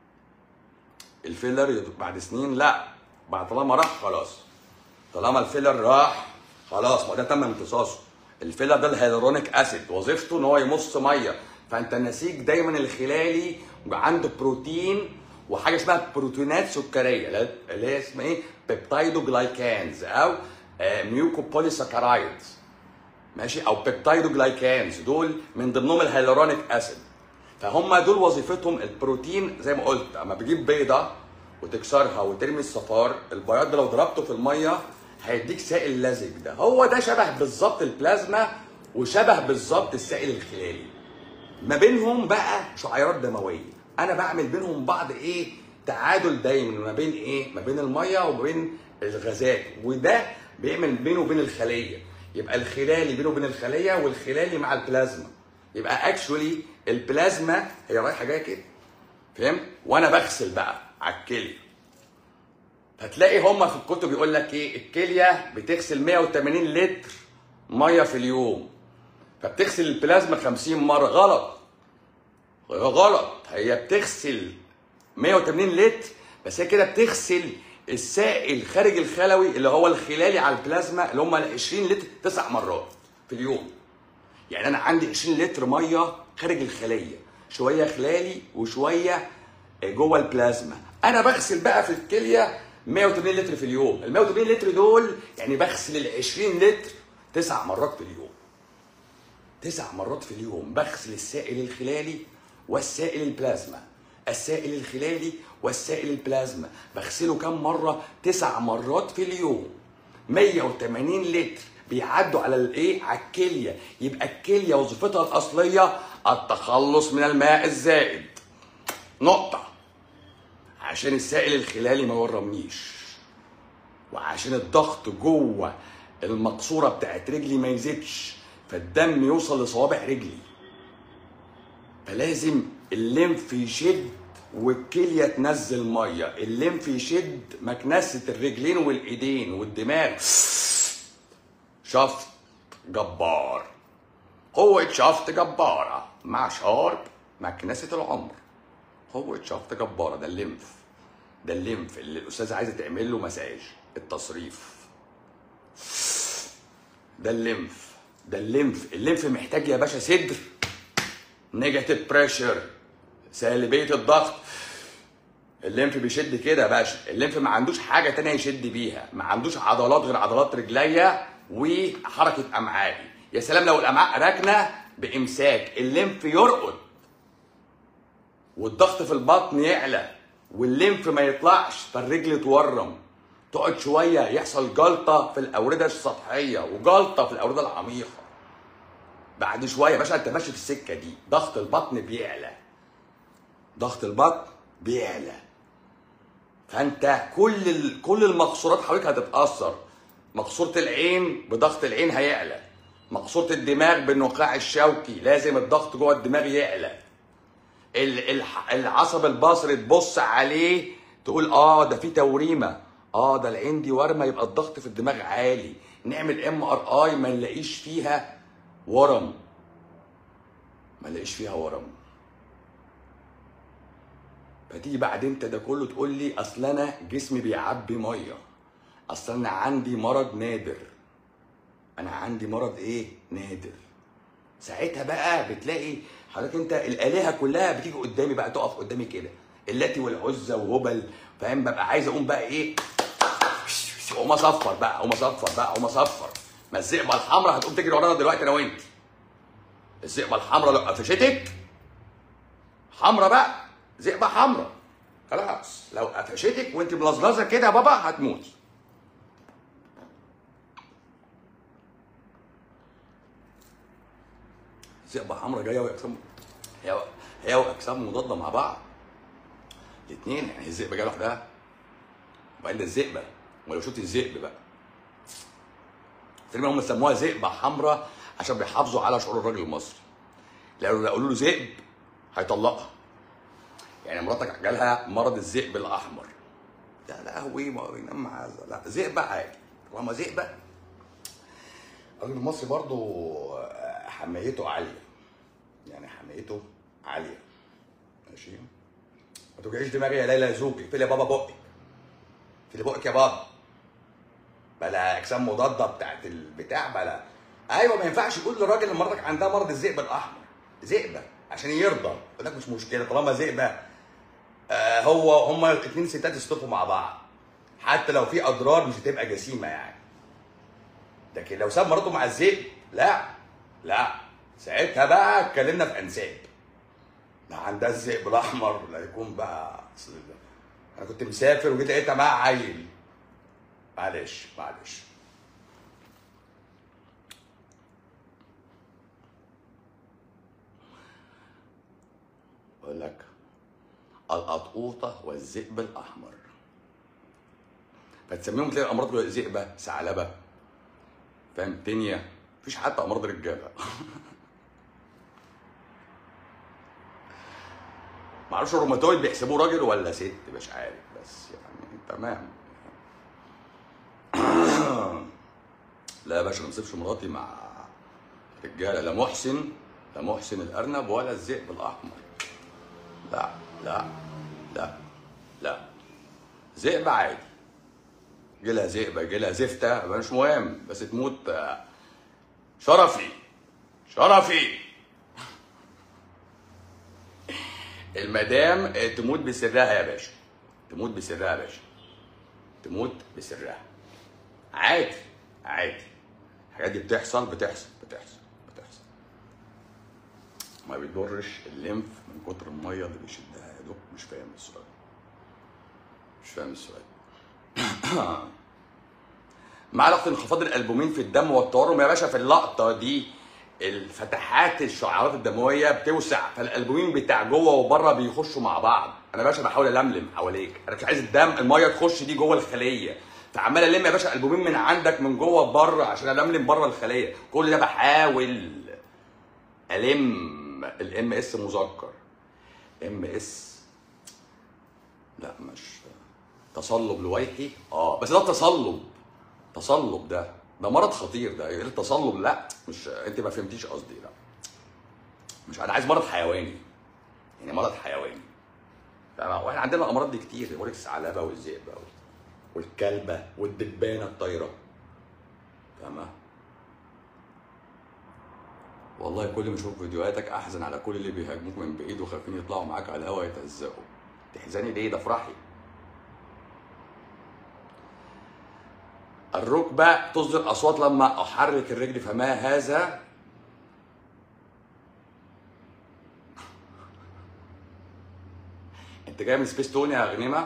الفيلر يد- بعد سنين لا بعد طالما راح خلاص طالما الفيلر راح خلاص ما ده تم امتصاصه الفيلر ده الهيالورونيك اسيد وظيفته ان هو يمص ميه فانت النسيج دايما الخلالي عنده بروتين وحاجه اسمها بروتينات سكريه اللي هي اسمها ايه بيبتايدوجلايكانز او ميوكوبوليساكرايدز ماشي او بيبتايدوجلايكانز دول من ضمنهم الهيالورونيك اسيد فهم دول وظيفتهم البروتين زي ما قلت اما بتجيب بيضه وتكسرها وترمي الصفار البياض ده لو ضربته في الميه هيديك سائل لزج ده هو ده شبه بالظبط البلازما وشبه بالظبط السائل الخلالي ما بينهم بقى شعيرات دمويه انا بعمل بينهم بعض ايه تعادل دايما ما بين ايه ما بين الميه وما بين الغازات وده بيعمل بينه وبين الخليه يبقى الخلالي بينه وبين الخليه والخلالي مع البلازما يبقى اكشولي البلازما هي رايحه جايه كده فاهم وانا بغسل بقى على الكليه هتلاقي هما في الكتب يقول لك ايه الكليه بتغسل 180 لتر ميه في اليوم فبتغسل البلازما 50 مره غلط غلط هي بتغسل 180 لتر بس هي كده بتغسل السائل خارج الخلوي اللي هو الخلالي على البلازما اللي هم ال 20 لتر تسع مرات في اليوم يعني انا عندي 20 لتر ميه خارج الخليه شويه خلالي وشويه جوه البلازما انا بغسل بقى في الكليه 180 لتر في اليوم ال 180 لتر دول يعني بغسل ال 20 لتر تسع مرات في اليوم تسع مرات في اليوم بغسل السائل الخلالي والسائل البلازما السائل الخلالي والسائل البلازما بغسله كم مرة؟ تسع مرات في اليوم 180 لتر بيعدوا على الايه؟ على الكلية يبقى الكلية وظيفتها الأصلية التخلص من الماء الزائد نقطة عشان السائل الخلالي ما يورمنيش وعشان الضغط جوه المقصورة بتاعت رجلي ما يزيدش فالدم يوصل لصوابع رجلي فلازم الليمف يشد والكليه تنزل ميه الليمف يشد مكنسه الرجلين والايدين والدماغ شفط جبار قوة شفط جبارة مع شارب مكنسة العمر قوة شفط جبارة ده الليمف ده الليمف اللي الأستاذة عايزة تعمل له مساج التصريف ده الليمف ده الليمف الليمف محتاج يا باشا صدر نيجاتيف بريشر سالبيه الضغط الليمف بيشد كده يا باشا الليمف ما عندوش حاجه تانية يشد بيها ما عندوش عضلات غير عضلات رجليا وحركه امعائي يا سلام لو الامعاء راكنه بامساك الليمف يرقد والضغط في البطن يعلى والليمف ما يطلعش فالرجل تورم تقعد شويه يحصل جلطه في الاورده السطحيه وجلطه في الاورده العميقه بعد شويه يا باشا انت ماشي في السكه دي ضغط البطن بيعلى ضغط البطن بيعلى فانت كل ال... كل المقصورات حواليك هتتاثر مقصوره العين بضغط العين هيعلى مقصوره الدماغ بالنقاع الشوكي لازم الضغط جوه الدماغ يعلى ال... الح- العصب البصري تبص عليه تقول اه ده في توريمه اه ده العين دي ورمه يبقى الضغط في الدماغ عالي نعمل ام ار اي ما نلاقيش فيها ورم ما نلاقيش فيها ورم فتيجي بعد انت ده كله تقول لي اصل انا جسمي بيعبي ميه اصل انا عندي مرض نادر انا عندي مرض ايه نادر ساعتها بقى بتلاقي حضرتك انت الالهه كلها بتيجي قدامي بقى تقف قدامي كده اللاتي والعزى وهبل فاهم ببقى عايز اقوم بقى ايه اقوم اصفر بقى اقوم اصفر بقى اقوم اصفر ما الزئبه الحمراء هتقوم تجري ورانا دلوقتي انا وانت الزئبه الحمراء لو قفشتك حمراء بقى زئبه حمراء خلاص لو قفشتك وانت ملزلزه كده يا بابا هتموت زئبه حمراء جايه واجسام هي هي واجسام مضاده مع بعض الاثنين يعني الذئبه جايه لوحدها وبعدين ده الذئبه ولو شفت الذئب بقى تقريبا هم سموها ذئبه حمراء عشان بيحافظوا على شعور الراجل المصري لو قالوا له ذئب هيطلقها يعني مراتك جالها مرض الذئب الاحمر يا لهوي ما هو ينام مع لا ذئبه عادي طالما ذئبه الراجل المصري برضو حمايته عاليه يعني حمايته عاليه ماشي ما توجعيش دماغي يا ليلى زوجي اقفلي يا بابا بقك اقفلي بقك يا بابا بلا اجسام مضاده بتاعت البتاع بلا ايوه ما ينفعش يقول للراجل ان مراتك عندها مرض الذئب الاحمر ذئبه عشان يرضى يقول لك مش مشكله طالما ذئبه آه هو هما الاثنين ستات يصطفوا مع بعض حتى لو في اضرار مش هتبقى جسيمه يعني لكن لو ساب مراته مع الذئب لا لا ساعتها بقى اتكلمنا في انساب ما عندها الذئب الاحمر لا يكون بقى أصل انا كنت مسافر وجيت لقيتها معاها عيل معلش معلش بقول لك القطقوطه والذئب الاحمر فتسميهم تلاقي الامراض كلها ذئبه ثعلبه فاهم تنيا مفيش حتى امراض رجاله معرفش الروماتويد بيحسبوه راجل ولا ست مش عارف بس يعني تمام لا يا باشا ما نسيبش مراتي مع رجاله لا محسن لا محسن الارنب ولا الذئب الاحمر لا لا لا لا ذئب عادي جيلها ذئبه جيلها زفته مش مهم بس تموت آه، شرفي شرفي المدام تموت بسرها يا باشا تموت بسرها يا باشا تموت بسرها عادي عادي الحاجات دي بتحصل بتحصل بتحصل بتحصل ما بيضرش الليمف من كتر الميه اللي بيشدها يا دوب مش فاهم السؤال مش فاهم السؤال مع علاقه انخفاض الالبومين في الدم والتورم يا باشا في اللقطه دي الفتحات الشعيرات الدمويه بتوسع فالالبومين بتاع جوه وبره بيخشوا مع بعض انا يا باشا بحاول الملم حواليك انا مش عايز الدم الميه تخش دي جوه الخليه فعمال الم يا باشا البومين من عندك من جوه بره عشان الملم بره الخليه كل ده بحاول الم الام اس مذكر ام اس لا مش تصلب لويحي اه بس ده تصلب تصلب ده ده مرض خطير ده غير التصلب لا مش انت ما فهمتيش قصدي لا مش انا عايز مرض حيواني يعني مرض حيواني تمام واحنا عندنا الامراض دي كتير يقول لك الثعلبه والذئبه والكلبه والدبانه الطايره تمام والله كل ما اشوف فيديوهاتك احزن على كل اللي بيهاجموك من بعيد وخايفين يطلعوا معاك على الهوا يتهزقوا تحزني ليه ده افرحي الركبة تصدر أصوات لما أحرك الرجل فما هذا أنت جاي من سبيس تون يا غنيمة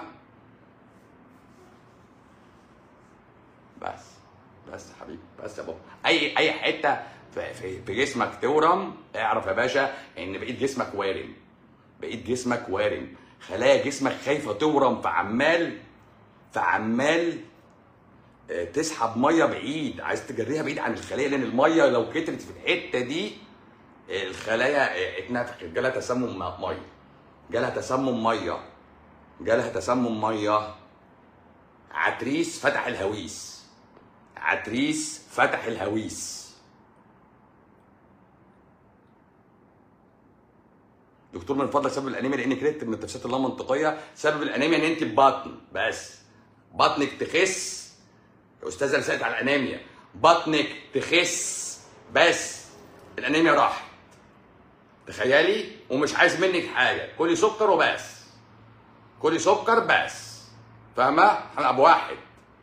بس بس يا حبيبي بس يا بابا أي أي حتة في, في, في جسمك تورم اعرف يا باشا إن بقيت جسمك وارم بقيت جسمك وارم خلايا جسمك خايفة تورم فعمال فعمال تسحب ميه بعيد عايز تجريها بعيد عن الخليه لان الميه لو كترت في الحته دي الخلايا اتنفخت جالها تسمم ميه جالها تسمم ميه جالها تسمم ميه عتريس فتح الهويس عتريس فتح الهويس دكتور من فضلك سبب الانيميا لان كرهت من التفسيرات اللا منطقيه سبب الانيميا ان انت بطن بس بطنك تخس يا استاذه رسالة على الانيميا بطنك تخس بس الانيميا راحت تخيلي ومش عايز منك حاجه كلي سكر وبس كلي سكر بس فاهمه احنا ابو واحد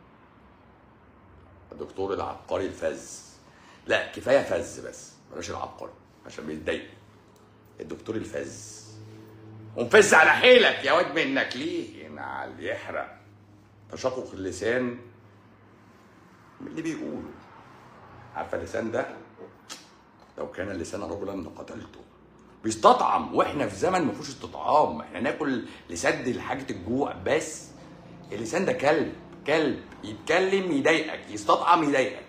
الدكتور العبقري الفز لا كفايه فز بس بلاش العبقري عشان بيتضايق الدكتور الفز ومفز على حيلك يا واد منك ليه ينعل يحرق تشقق اللسان من اللي بيقولوا عارفه اللسان ده لو كان اللسان رجلا لقتلته بيستطعم واحنا في زمن ما فيهوش استطعام احنا ناكل لسد حاجه الجوع بس اللسان ده كلب كلب يتكلم يضايقك يستطعم يضايقك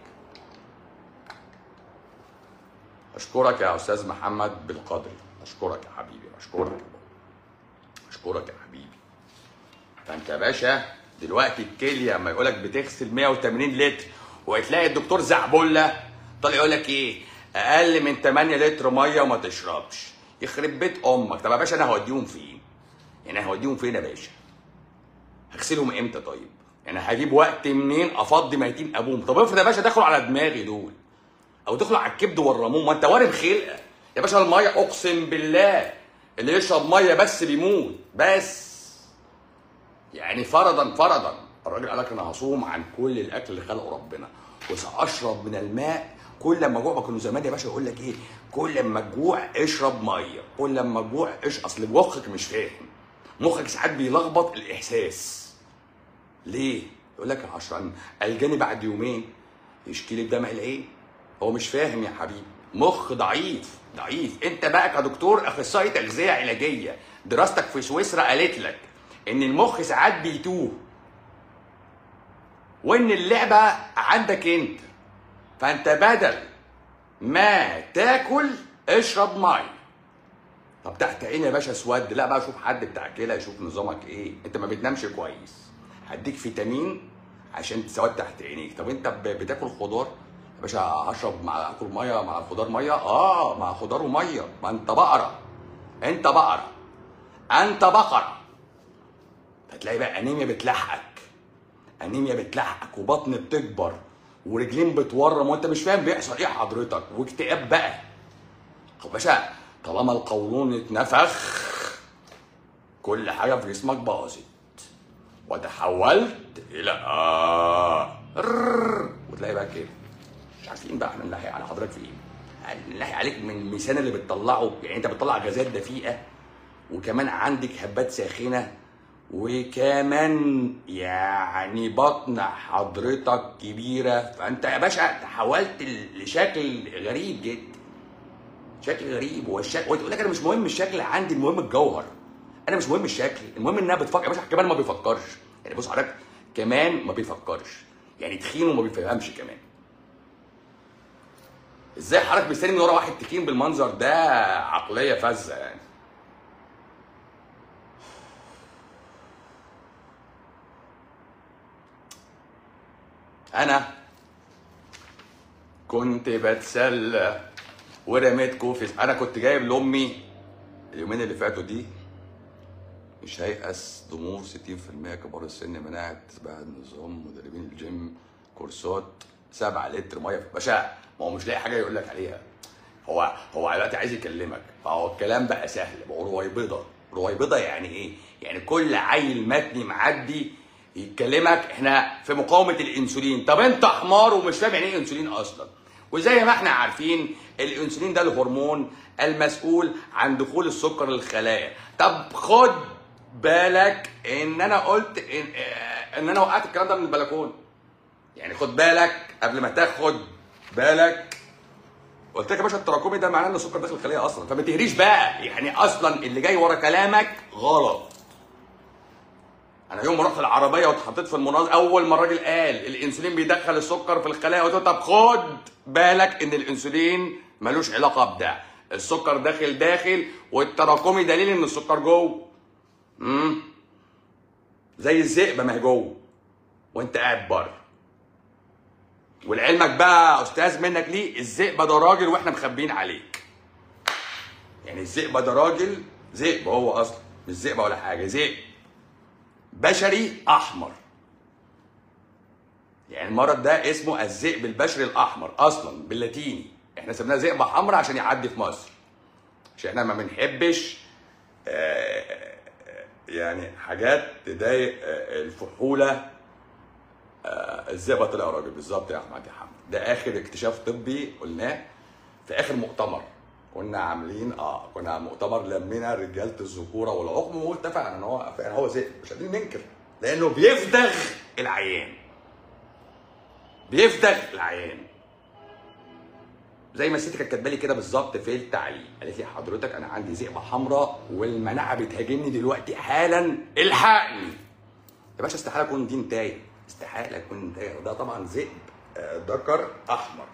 اشكرك يا استاذ محمد بالقدر اشكرك يا حبيبي اشكرك يا بابا اشكرك يا حبيبي فانت يا باشا دلوقتي الكليه اما يقول لك بتغسل 180 لتر وتلاقي الدكتور زعبله طالع يقول لك ايه اقل من 8 لتر ميه وما تشربش يخرب بيت امك طب يا باشا انا هوديهم فين يعني انا هوديهم فين يا باشا هغسلهم امتى طيب يعني هجيب وقت منين افضي ميتين ابوهم طب افرض يا باشا دخلوا على دماغي دول او دخلوا على الكبد والرموم ما انت وارم خلقه يا باشا الميه اقسم بالله اللي يشرب ميه بس بيموت بس يعني فرضا فرضا الراجل قال لك انا هصوم عن كل الاكل اللي خلقه ربنا وساشرب من الماء كل لما اجوع كانوا زمان يا باشا يقول لك ايه كل لما تجوع اشرب ميه كل لما تجوع اش اصل مخك مش فاهم مخك ساعات بيلخبط الاحساس ليه يقول لك عشان الجاني بعد يومين يشكي لي بدمع العين هو مش فاهم يا حبيبي مخ ضعيف ضعيف انت بقى كدكتور اخصائي تغذيه علاجيه دراستك في سويسرا قالت لك ان المخ ساعات بيتوه وان اللعبه عندك انت فانت بدل ما تاكل اشرب ميه طب تحت عيني يا باشا اسود لا بقى شوف حد بتاع كلى يشوف نظامك ايه انت ما بتنامش كويس هديك فيتامين عشان تسود تحت عينيك طب انت ب- بتاكل خضار يا باشا هشرب مع اكل ميه مع الخضار ميه اه مع خضار وميه ما انت بقره انت بقره انت بقره هتلاقي بقى انيميا بتلحقك انيميا بتلحقك وبطن بتكبر ورجلين بتورم وانت مش فاهم بيحصل ايه حضرتك واكتئاب بقى طب باشا طالما القولون اتنفخ كل حاجه في جسمك باظت وتحولت الى آه ررر. وتلاقي بقى كده مش عارفين بقى احنا نلاحق على حضرتك في ايه نلاحق عليك من الميثان اللي بتطلعه يعني انت بتطلع غازات دفيئه وكمان عندك هبات ساخنه وكمان يعني بطن حضرتك كبيره فانت يا باشا تحولت ل- لشكل غريب جدا شكل غريب هو الشكل وتقول لك انا مش مهم الشكل عندي المهم الجوهر انا مش مهم الشكل المهم انها بتفكر يا باشا كمان ما بيفكرش يعني بص حضرتك كمان ما بيفكرش يعني تخين وما بيفهمش كمان ازاي حضرتك مستني من ورا واحد تخين بالمنظر ده عقليه فذه يعني انا كنت بتسلى ورميت كوفي انا كنت جايب لامي اليومين اللي فاتوا دي مش هيأس ضمور 60% كبار السن مناعة تتبع النظام مدربين الجيم كورسات 7 لتر ميه في باشا ما هو مش لاقي حاجه يقول لك عليها هو هو دلوقتي عايز يكلمك فهو الكلام بقى سهل بقى رويبضه رويبضه يعني ايه؟ يعني كل عيل متني معدي يكلمك احنا في مقاومه الانسولين طب انت حمار ومش فاهم يعني ايه انسولين اصلا وزي ما احنا عارفين الانسولين ده الهرمون المسؤول عن دخول السكر للخلايا طب خد بالك ان انا قلت ان, اه، ان انا وقعت الكلام ده من البلكونه يعني خد بالك قبل ما تاخد بالك قلت لك يا باشا التراكمي ده معناه ان السكر داخل الخليه اصلا فما تهريش بقى يعني اصلا اللي جاي ورا كلامك غلط انا يوم ما رحت العربيه واتحطيت في المناظر اول ما الراجل قال الانسولين بيدخل السكر في الخلايا قلت له طب خد بالك ان الانسولين ملوش علاقه بده السكر داخل داخل والتراكمي دليل ان السكر جوه امم زي الذئبه ما هي جوه وانت قاعد بره ولعلمك بقى يا استاذ منك ليه الذئبه ده راجل واحنا مخبيين عليك يعني الذئبه ده راجل ذئب هو اصلا مش ذئبه ولا حاجه ذئب بشري احمر يعني المرض ده اسمه الذئب البشري الاحمر اصلا باللاتيني احنا سميناه ذئبه حمراء عشان يعدي في مصر عشان احنا ما بنحبش آه، يعني حاجات تضايق آه، الفحوله آه، الذئبه طلع راجل بالظبط يا احمد يا حمد ده اخر اكتشاف طبي قلناه في اخر مؤتمر كنا عاملين اه كنا مؤتمر لمينا رجاله الذكوره والعقم واتفقنا ان هو فعلا هو ذئب مش قادرين ننكر لانه بيفدغ العيان بيفدغ العيان زي ما الست كانت كاتبه لي كده بالظبط في التعليق قالت لي حضرتك انا عندي ذئبه حمراء والمناعه بتهاجمني دلوقتي حالا الحقني يا باشا استحاله اكون دي نتايه استحاله اكون نتايه وده طبعا ذئب آه، ذكر احمر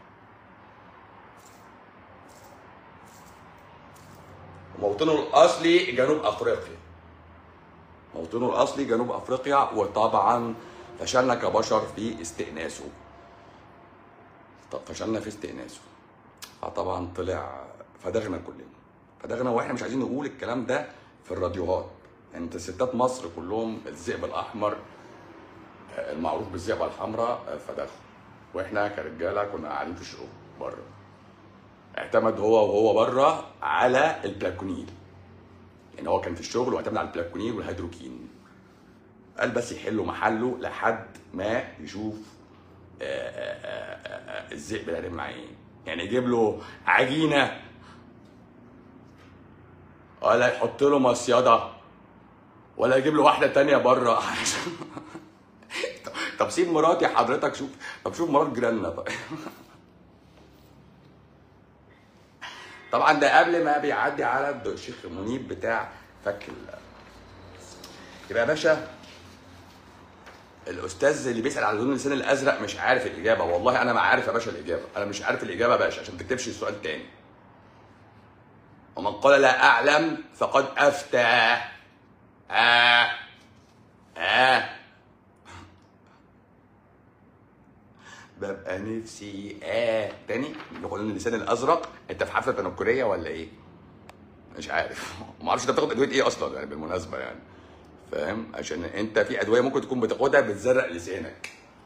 موطنه الاصلي جنوب افريقيا موطنه الاصلي جنوب افريقيا وطبعا فشلنا كبشر في استئناسه طب فشلنا في استئناسه فطبعا طلع فدغنا كلنا فدغنا واحنا مش عايزين نقول الكلام ده في الراديوهات يعني انت ستات مصر كلهم الذئب الاحمر آه، المعروف بالذئبه الحمراء آه، فدغوا واحنا كرجاله كنا قاعدين في الشغل بره اعتمد هو وهو بره على البلاكونيل يعني هو كان في الشغل واعتمد على البلاكونيل والهيدروكين قال بس يحلوا محله لحد ما يشوف آه، آه، آه، آه، الذئب ده هيعمل معاه ايه يعني يجيب له عجينه ولا يحط له مصيده ولا يجيب له واحده تانية بره عشان طب سيب مراتي حضرتك شوف طب شوف مرات جيراننا طيب طبعا ده قبل ما بيعدي على الشيخ منيب بتاع فك ال يبقى يا باشا الاستاذ اللي بيسال على لون اللسان الازرق مش عارف الاجابه والله انا ما عارف يا باشا الاجابه انا مش عارف الاجابه يا باشا عشان ما تكتبش السؤال تاني ومن قال لا اعلم فقد افتى آه آه ببقى نفسي آه تاني يقولون اللسان الأزرق أنت في حفلة تنكرية ولا إيه؟ مش عارف ما اعرفش انت بتاخد ادويه ايه اصلا يعني بالمناسبه يعني فاهم عشان انت في ادويه ممكن تكون بتاخدها بتزرق لسانك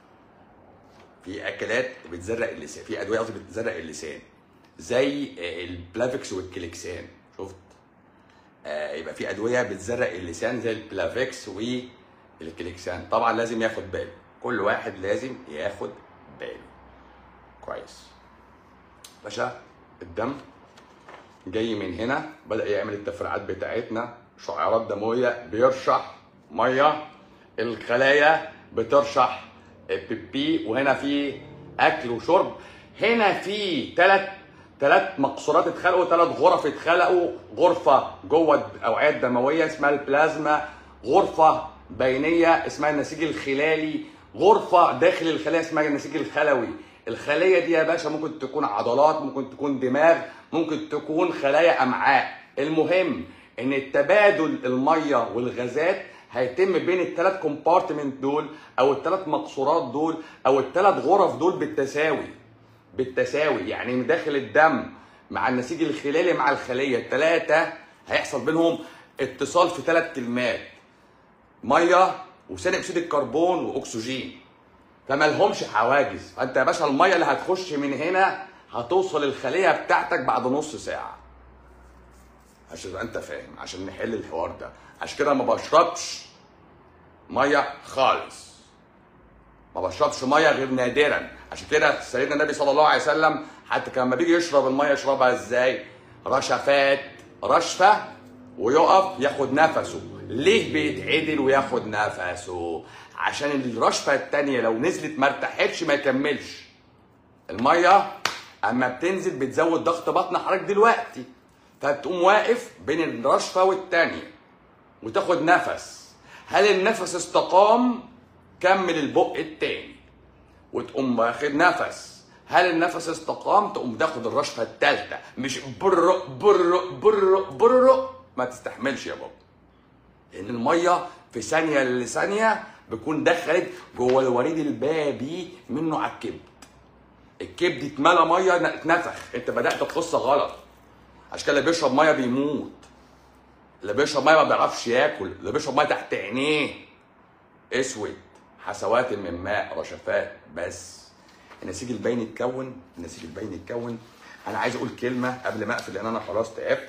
في اكلات بتزرق اللسان في ادويه قصدي بتزرق اللسان زي البلافيكس والكليكسان شفت آه يبقى في ادويه بتزرق اللسان زي البلافيكس والكليكسان طبعا لازم ياخد باله كل واحد لازم ياخد باله كويس باشا الدم جاي من هنا بدا يعمل التفريعات بتاعتنا شعيرات دمويه بيرشح ميه الخلايا بترشح بيبي وهنا في اكل وشرب هنا في ثلاث ثلاث مقصورات اتخلقوا ثلاث غرف اتخلقوا غرفه جوه الاوعيه الدمويه اسمها البلازما غرفه بينيه اسمها النسيج الخلالي غرفه داخل الخلايا اسمها النسيج الخلوي الخليه دي يا باشا ممكن تكون عضلات ممكن تكون دماغ ممكن تكون خلايا امعاء المهم ان التبادل الميه والغازات هيتم بين الثلاث كومبارتمنت دول او الثلاث مقصورات دول او الثلاث غرف دول بالتساوي بالتساوي يعني من داخل الدم مع النسيج الخلالي مع الخليه الثلاثه هيحصل بينهم اتصال في ثلاث كلمات ميه وثاني اكسيد الكربون واكسجين فما لهمش حواجز فانت يا باشا الميه اللي هتخش من هنا هتوصل الخليه بتاعتك بعد نص ساعه عشان تبقى انت فاهم عشان نحل الحوار ده عشان كده ما بشربش ميه خالص ما بشربش ميه غير نادرا عشان كده سيدنا النبي صلى الله عليه وسلم حتى كان لما بيجي يشرب الميه يشربها ازاي رشفات رشفه ويقف ياخد نفسه ليه بيتعدل وياخد نفسه عشان الرشفه التانية لو نزلت ما ارتاحتش ما يكملش الميه اما بتنزل بتزود ضغط بطن حضرتك دلوقتي فتقوم واقف بين الرشفه والتانية وتاخد نفس هل النفس استقام كمل البق التاني وتقوم واخد نفس هل النفس استقام تقوم تاخد الرشفه الثالثه مش بر بر بر بر ما تستحملش يا بابا لان الميه في ثانيه لثانيه بتكون دخلت جوه الوريد البابي منه على الكبد الكبد اتملى ميه اتنفخ انت بدات القصه غلط عشان كده اللي بيشرب ميه بيموت اللي بيشرب ميه ما بيعرفش ياكل اللي بيشرب ميه تحت عينيه اسود حسوات من ماء رشفات بس النسيج البين اتكون النسيج البين اتكون انا عايز اقول كلمه قبل ما اقفل لان انا خلاص تعبت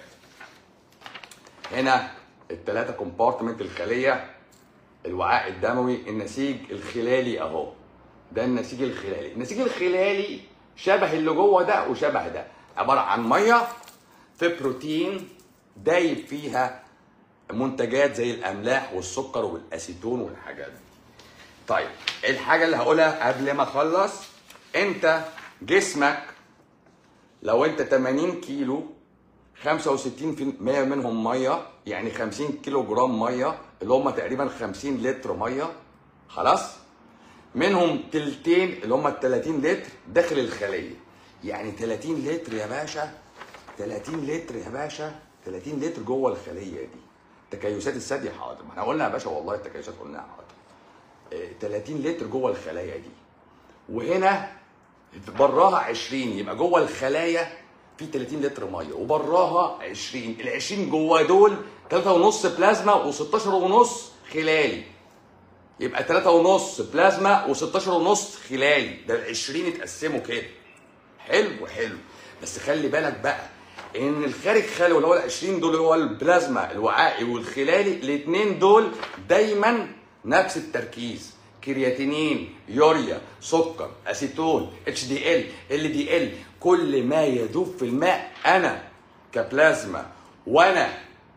هنا الثلاثه كومبارتمنت الخليه الوعاء الدموي النسيج الخلالي اهو ده النسيج الخلالي النسيج الخلالي شبه اللي جوه ده وشبه ده عباره عن ميه في بروتين دايب فيها منتجات زي الاملاح والسكر والاسيتون والحاجات دي طيب الحاجه اللي هقولها قبل ما اخلص انت جسمك لو انت 80 كيلو 65% منهم ميه يعني 50 كيلو جرام ميه اللي هم تقريبا 50 لتر ميه خلاص منهم تلتين اللي هم ال 30 لتر داخل الخليه يعني 30 لتر يا باشا 30 لتر يا باشا 30 لتر جوه الخليه دي تكيسات الثدي حاضر ما احنا قلنا يا باشا والله التكيسات قلناها حاضر آه، 30 لتر جوه الخلايا دي وهنا براها 20 يبقى جوه الخلايا في 30 لتر ميه وبراها 20 ال 20 جوه دول 3.5 بلازما و16 ونص خلالي يبقى 3 ونص بلازما و16 ونص خلالي ده ال 20 اتقسموا كده حلو حلو بس خلي بالك بقى ان الخارج خلوي اللي هو ال 20 دول اللي هو البلازما الوعائي والخلالي الاثنين دول دايما نفس التركيز كرياتينين يوريا سكر اسيتون اتش دي ال ال دي ال كل ما يذوب في الماء انا كبلازما وانا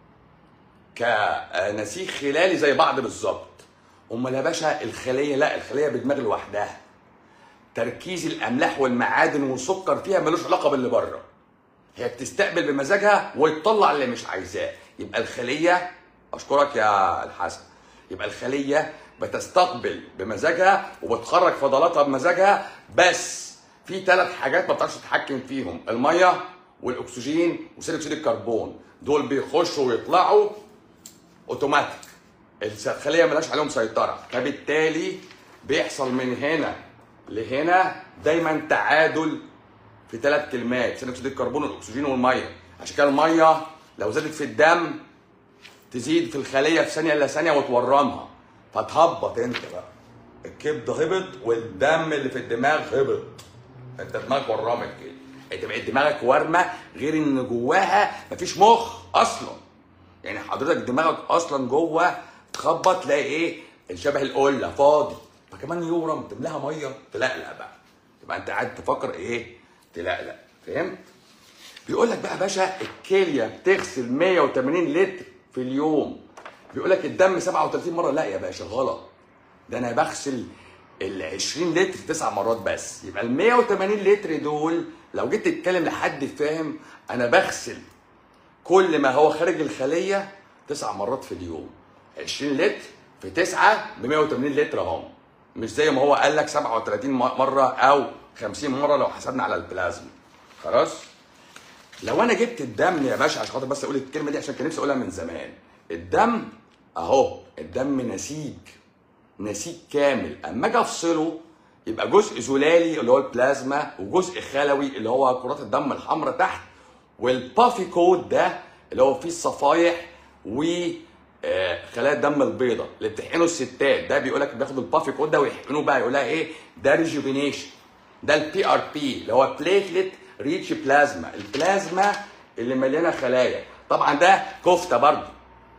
كنسيج خلالي زي بعض بالظبط امال يا باشا الخليه لا الخليه بدماغ لوحدها تركيز الاملاح والمعادن والسكر فيها ملوش علاقه باللي بره هي بتستقبل بمزاجها وتطلع اللي مش عايزاه يبقى الخليه اشكرك يا الحسن يبقى الخليه بتستقبل بمزاجها وبتخرج فضلاتها بمزاجها بس في ثلاث حاجات ما بتعرفش تتحكم فيهم الميه والاكسجين وثاني اكسيد الكربون دول بيخشوا ويطلعوا اوتوماتيك الخليه ملهاش عليهم سيطره فبالتالي بيحصل من هنا لهنا دايما تعادل في ثلاث كلمات ثاني اكسيد الكربون والاكسجين والميه عشان كده الميه لو زادت في الدم تزيد في الخليه في ثانيه الا ثانيه وتورمها فتهبط انت بقى الكبد هبط والدم اللي في الدماغ هبط انت دماغك ورمت كده انت بقت دماغك ورمه غير ان جواها مفيش مخ اصلا يعني حضرتك دماغك اصلا جوه تخبط تلاقي ايه شبه القله فاضي فكمان يورم تملاها ميه تلقلق بقى تبقى انت قاعد تفكر ايه تلقلق فهمت بيقول لك بقى يا باشا الكليه بتغسل 180 لتر في اليوم بيقول لك الدم 37 مره لا يا باشا غلط ده انا بغسل ال 20 لتر تسع مرات بس يبقى ال 180 لتر دول لو جيت تتكلم لحد فاهم انا بغسل كل ما هو خارج الخليه تسع مرات في اليوم 20 لتر في 9 ب 180 لتر اهو مش زي ما هو قال لك 37 مره او 50 مره لو حسبنا على البلازما خلاص لو انا جبت الدم يا باشا عشان خاطر بس اقول الكلمه دي عشان كان نفسي اقولها من زمان الدم اهو الدم نسيج نسيج كامل اما اجي افصله يبقى جزء زلالي اللي هو البلازما وجزء خلوي اللي هو كرات الدم الحمراء تحت والبافي كود ده اللي هو فيه الصفايح و آه، خلايا الدم البيضاء اللي بتحقنه الستات ده بيقول لك بياخد البافي كود ده ويحقنوه بقى يقول لها ايه ده ريجوفينيشن ده البي ار بي اللي هو بليتلت ريتش بلازما البلازما اللي مليانه خلايا طبعا ده كفته برضه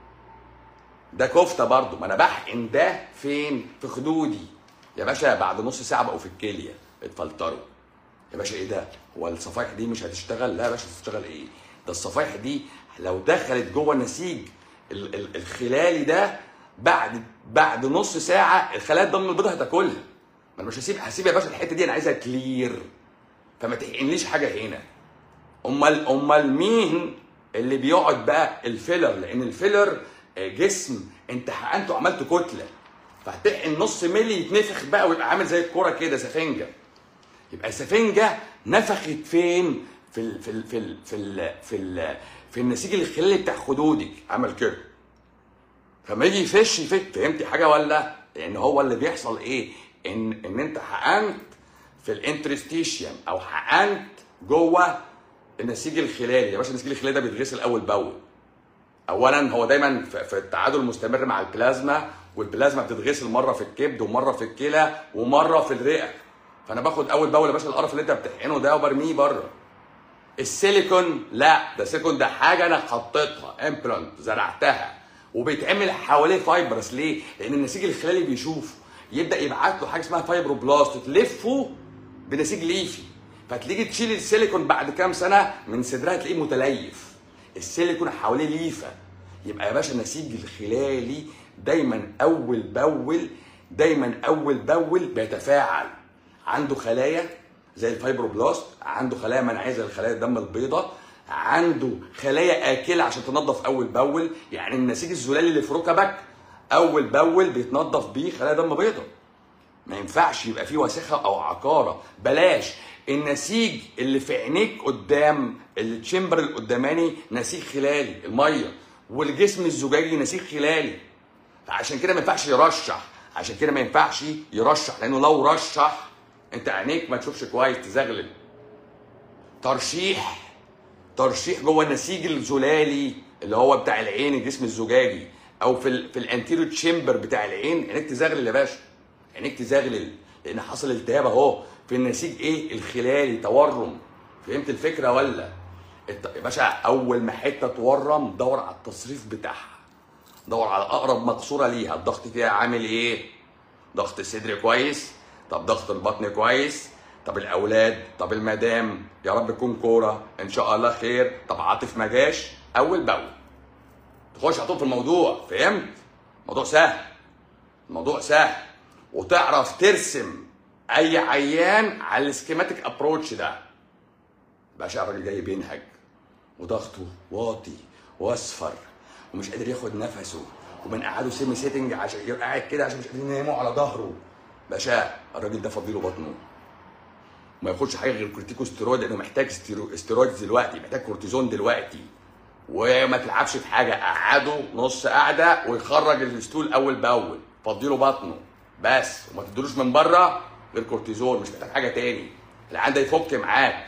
ده كفته برضه ما انا بحقن ده فين في خدودي يا باشا بعد نص ساعه بقوا في الكليه اتفلتروا يا باشا ايه ده هو الصفائح دي مش هتشتغل لا يا باشا هتشتغل ايه ده الصفائح دي لو دخلت جوه النسيج ال- ال- الخلالي ده بعد بعد نص ساعه الخلايا الدم البيضاء هتاكلها ما انا مش هسيب هسيب يا باشا الحته دي انا عايزها كلير فما تحقنليش حاجه هنا امال امال مين اللي بيقعد بقى الفيلر لان الفيلر آه، جسم انت حقنته عملت كتله فهتحقن نص ملي يتنفخ بقى ويبقى عامل زي الكوره كده سفنجه يبقى سفنجه نفخت فين في ال في ال في ال في ال في, ال في النسيج الخلالي بتاع خدودك عمل كده فما يجي يفش يفك فهمتي حاجه ولا لان هو اللي بيحصل ايه ان ان انت حقنت في الانترستيشيوم او حقنت جوه النسيج الخلالي يا باشا النسيج الخلالي ده بيتغسل اول باول اولا هو دايما في في التعادل المستمر مع البلازما والبلازما بتتغسل مره في الكبد ومره في الكلى ومره في الرئه فانا باخد اول باول يا باشا القرف اللي انت بتحقنه ده وبرميه بره السيليكون لا ده السيليكون ده حاجه انا حطيتها امبلانت زرعتها وبيتعمل حواليه فايبرس ليه؟ لان النسيج الخلالي بيشوفه يبدا يبعت له حاجه اسمها فايبروبلاست تلفه بنسيج ليفي فتيجي تشيل السيليكون بعد كام سنه من صدرها تلاقيه متليف السيليكون حواليه ليفه يبقى يا باشا النسيج الخلالي دايما اول باول دايما اول باول بيتفاعل عنده خلايا زي الفايبروبلاست عنده خلايا مناعيه زي الخلايا الدم البيضاء عنده خلايا اكله عشان تنظف اول باول يعني النسيج الزلالي اللي في ركبك اول باول بيتنظف بيه خلايا دم بيضاء ما ينفعش يبقى فيه وسخه او عقاره بلاش النسيج اللي في عينيك قدام التشمبر القداماني نسيج خلالي الميه والجسم الزجاجي نسيج خلالي فعشان كده ما ينفعش يرشح عشان كده ما ينفعش يرشح لانه لو رشح انت عينيك ما تشوفش كويس تزغلل ترشيح ترشيح جوه النسيج الزلالي اللي هو بتاع العين الجسم الزجاجي او في ال في الانتيريو تشامبر بتاع العين عينيك تزغلل يا باشا عينيك تزغلل لان حصل التهاب اهو في النسيج ايه الخلالي تورم فهمت الفكره ولا الت- يا باشا اول ما حته تورم دور على التصريف بتاعها دور على اقرب مقصوره ليها الضغط فيها عامل ايه ضغط الصدر كويس طب ضغط البطن كويس طب الاولاد طب المدام يا رب تكون كوره ان شاء الله خير طب عاطف ما جاش اول باول تخش على طول في الموضوع فهمت الموضوع سهل الموضوع سهل وتعرف ترسم اي عيان على السكيماتيك ابروتش ده باشا الراجل جاي بينهج وضغطه واطي واصفر ومش قادر ياخد نفسه وبنقعده سيمي سيتنج عشان يبقى قاعد كده عشان مش قادرين يناموا على ظهره باشا الراجل ده فضيله بطنه ما ياخدش حاجه غير كورتيكوستيرويد لانه محتاج ستيرو- ستيرويدز دلوقتي محتاج كورتيزون دلوقتي وما تلعبش في حاجه قعده نص قعده ويخرج الستول اول باول فضيله بطنه بس وما تدلوش من بره غير كورتيزون مش محتاج حاجه تاني العيان ده يفك معاك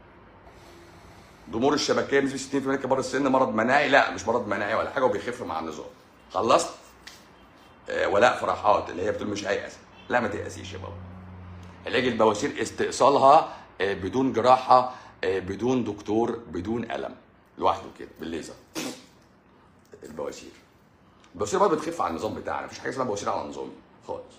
ضمور الشبكيه بنسبه 60% من كبار السن مرض مناعي لا مش مرض مناعي ولا حاجه وبيخف مع النظام خلصت آه ولاء فرحات اللي هي بتقول مش هيأس لا ما تيأسيش يا بابا علاج البواسير استئصالها آه، بدون جراحه آه، بدون دكتور بدون الم لوحده كده بالليزر البواسير البواسير برضه بتخف على النظام بتاعنا مفيش حاجه اسمها بواسير على نظامي خالص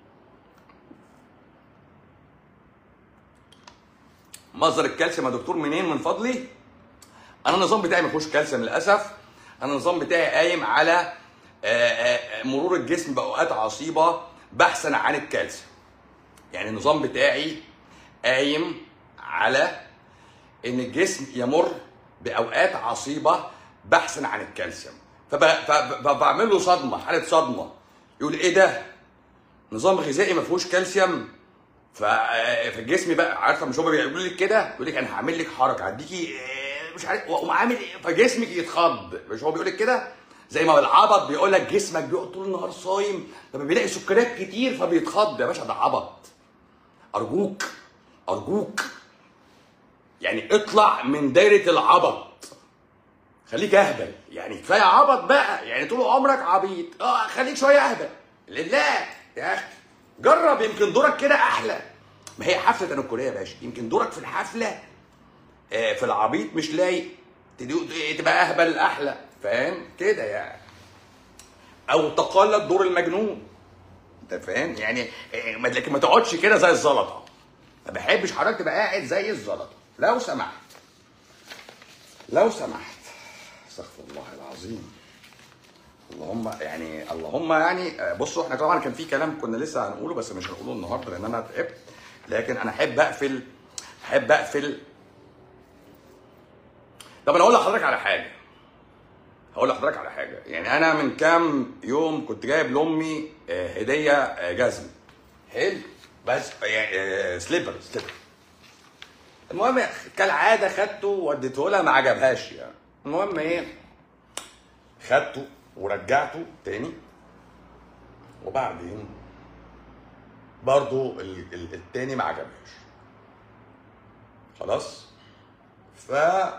مصدر الكالسيوم يا دكتور منين من فضلي انا النظام بتاعي ما فيهوش كالسيوم للاسف انا النظام بتاعي قايم على آه، آه، مرور الجسم باوقات عصيبه بحثا عن الكالسيوم يعني النظام بتاعي قايم على ان الجسم يمر باوقات عصيبه بحثا عن الكالسيوم فب- فب- فبعمل له صدمه حاله صدمه يقول ايه ده نظام غذائي ما فيهوش كالسيوم ف- فالجسم بقى عارفه مش هو بيقول لك كده يقول لك انا هعمل لك حركه هديكي آه، مش عارف واقوم عامل ايه فجسمك يتخض مش هو بيقول لك كده زي ما العبط بيقول لك جسمك بيقعد طول النهار صايم لما بيلاقي سكريات كتير فبيتخض يا باشا ده عبط ارجوك ارجوك يعني اطلع من دايره العبط خليك اهبل يعني كفايه عبط بقى يعني طول عمرك عبيط اه خليك شويه اهبل لله يا اخي جرب يمكن دورك كده احلى ما هي حفله تنكريه يا باشا يمكن دورك في الحفله آه، في العبيط مش لايق تدو- تبقى اهبل احلى فاهم كده يعني او تقلد دور المجنون انت فاهم يعني آه، ما- لكن ما تقعدش كده زي الزلطه ما بحبش حضرتك تبقى قاعد زي الزلطه لو سمحت لو سمحت استغفر الله العظيم اللهم يعني اللهم يعني آه، بصوا احنا طبعا كان في كلام كنا لسه هنقوله بس مش هنقوله النهارده لان انا تعبت لكن انا احب اقفل احب اقفل طب انا اقول لحضرتك على حاجه هقول لحضرتك على حاجه يعني انا من كام يوم كنت جايب لامي آه، هديه آه، جزم حلو بس يعني آه، سليبر سليبر المهم كالعاده خدته وديته لها ما عجبهاش يعني المهم ايه خدته ورجعته تاني وبعدين برضو ال- ال- التاني ما عجبهاش خلاص ف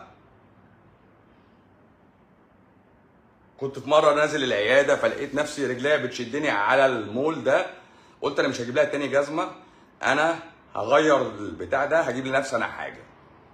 كنت في مره نازل العياده فلقيت نفسي رجليا بتشدني على المول ده قلت انا مش هجيب لها تاني جزمه انا هغير البتاع ده هجيب لنفسي انا حاجه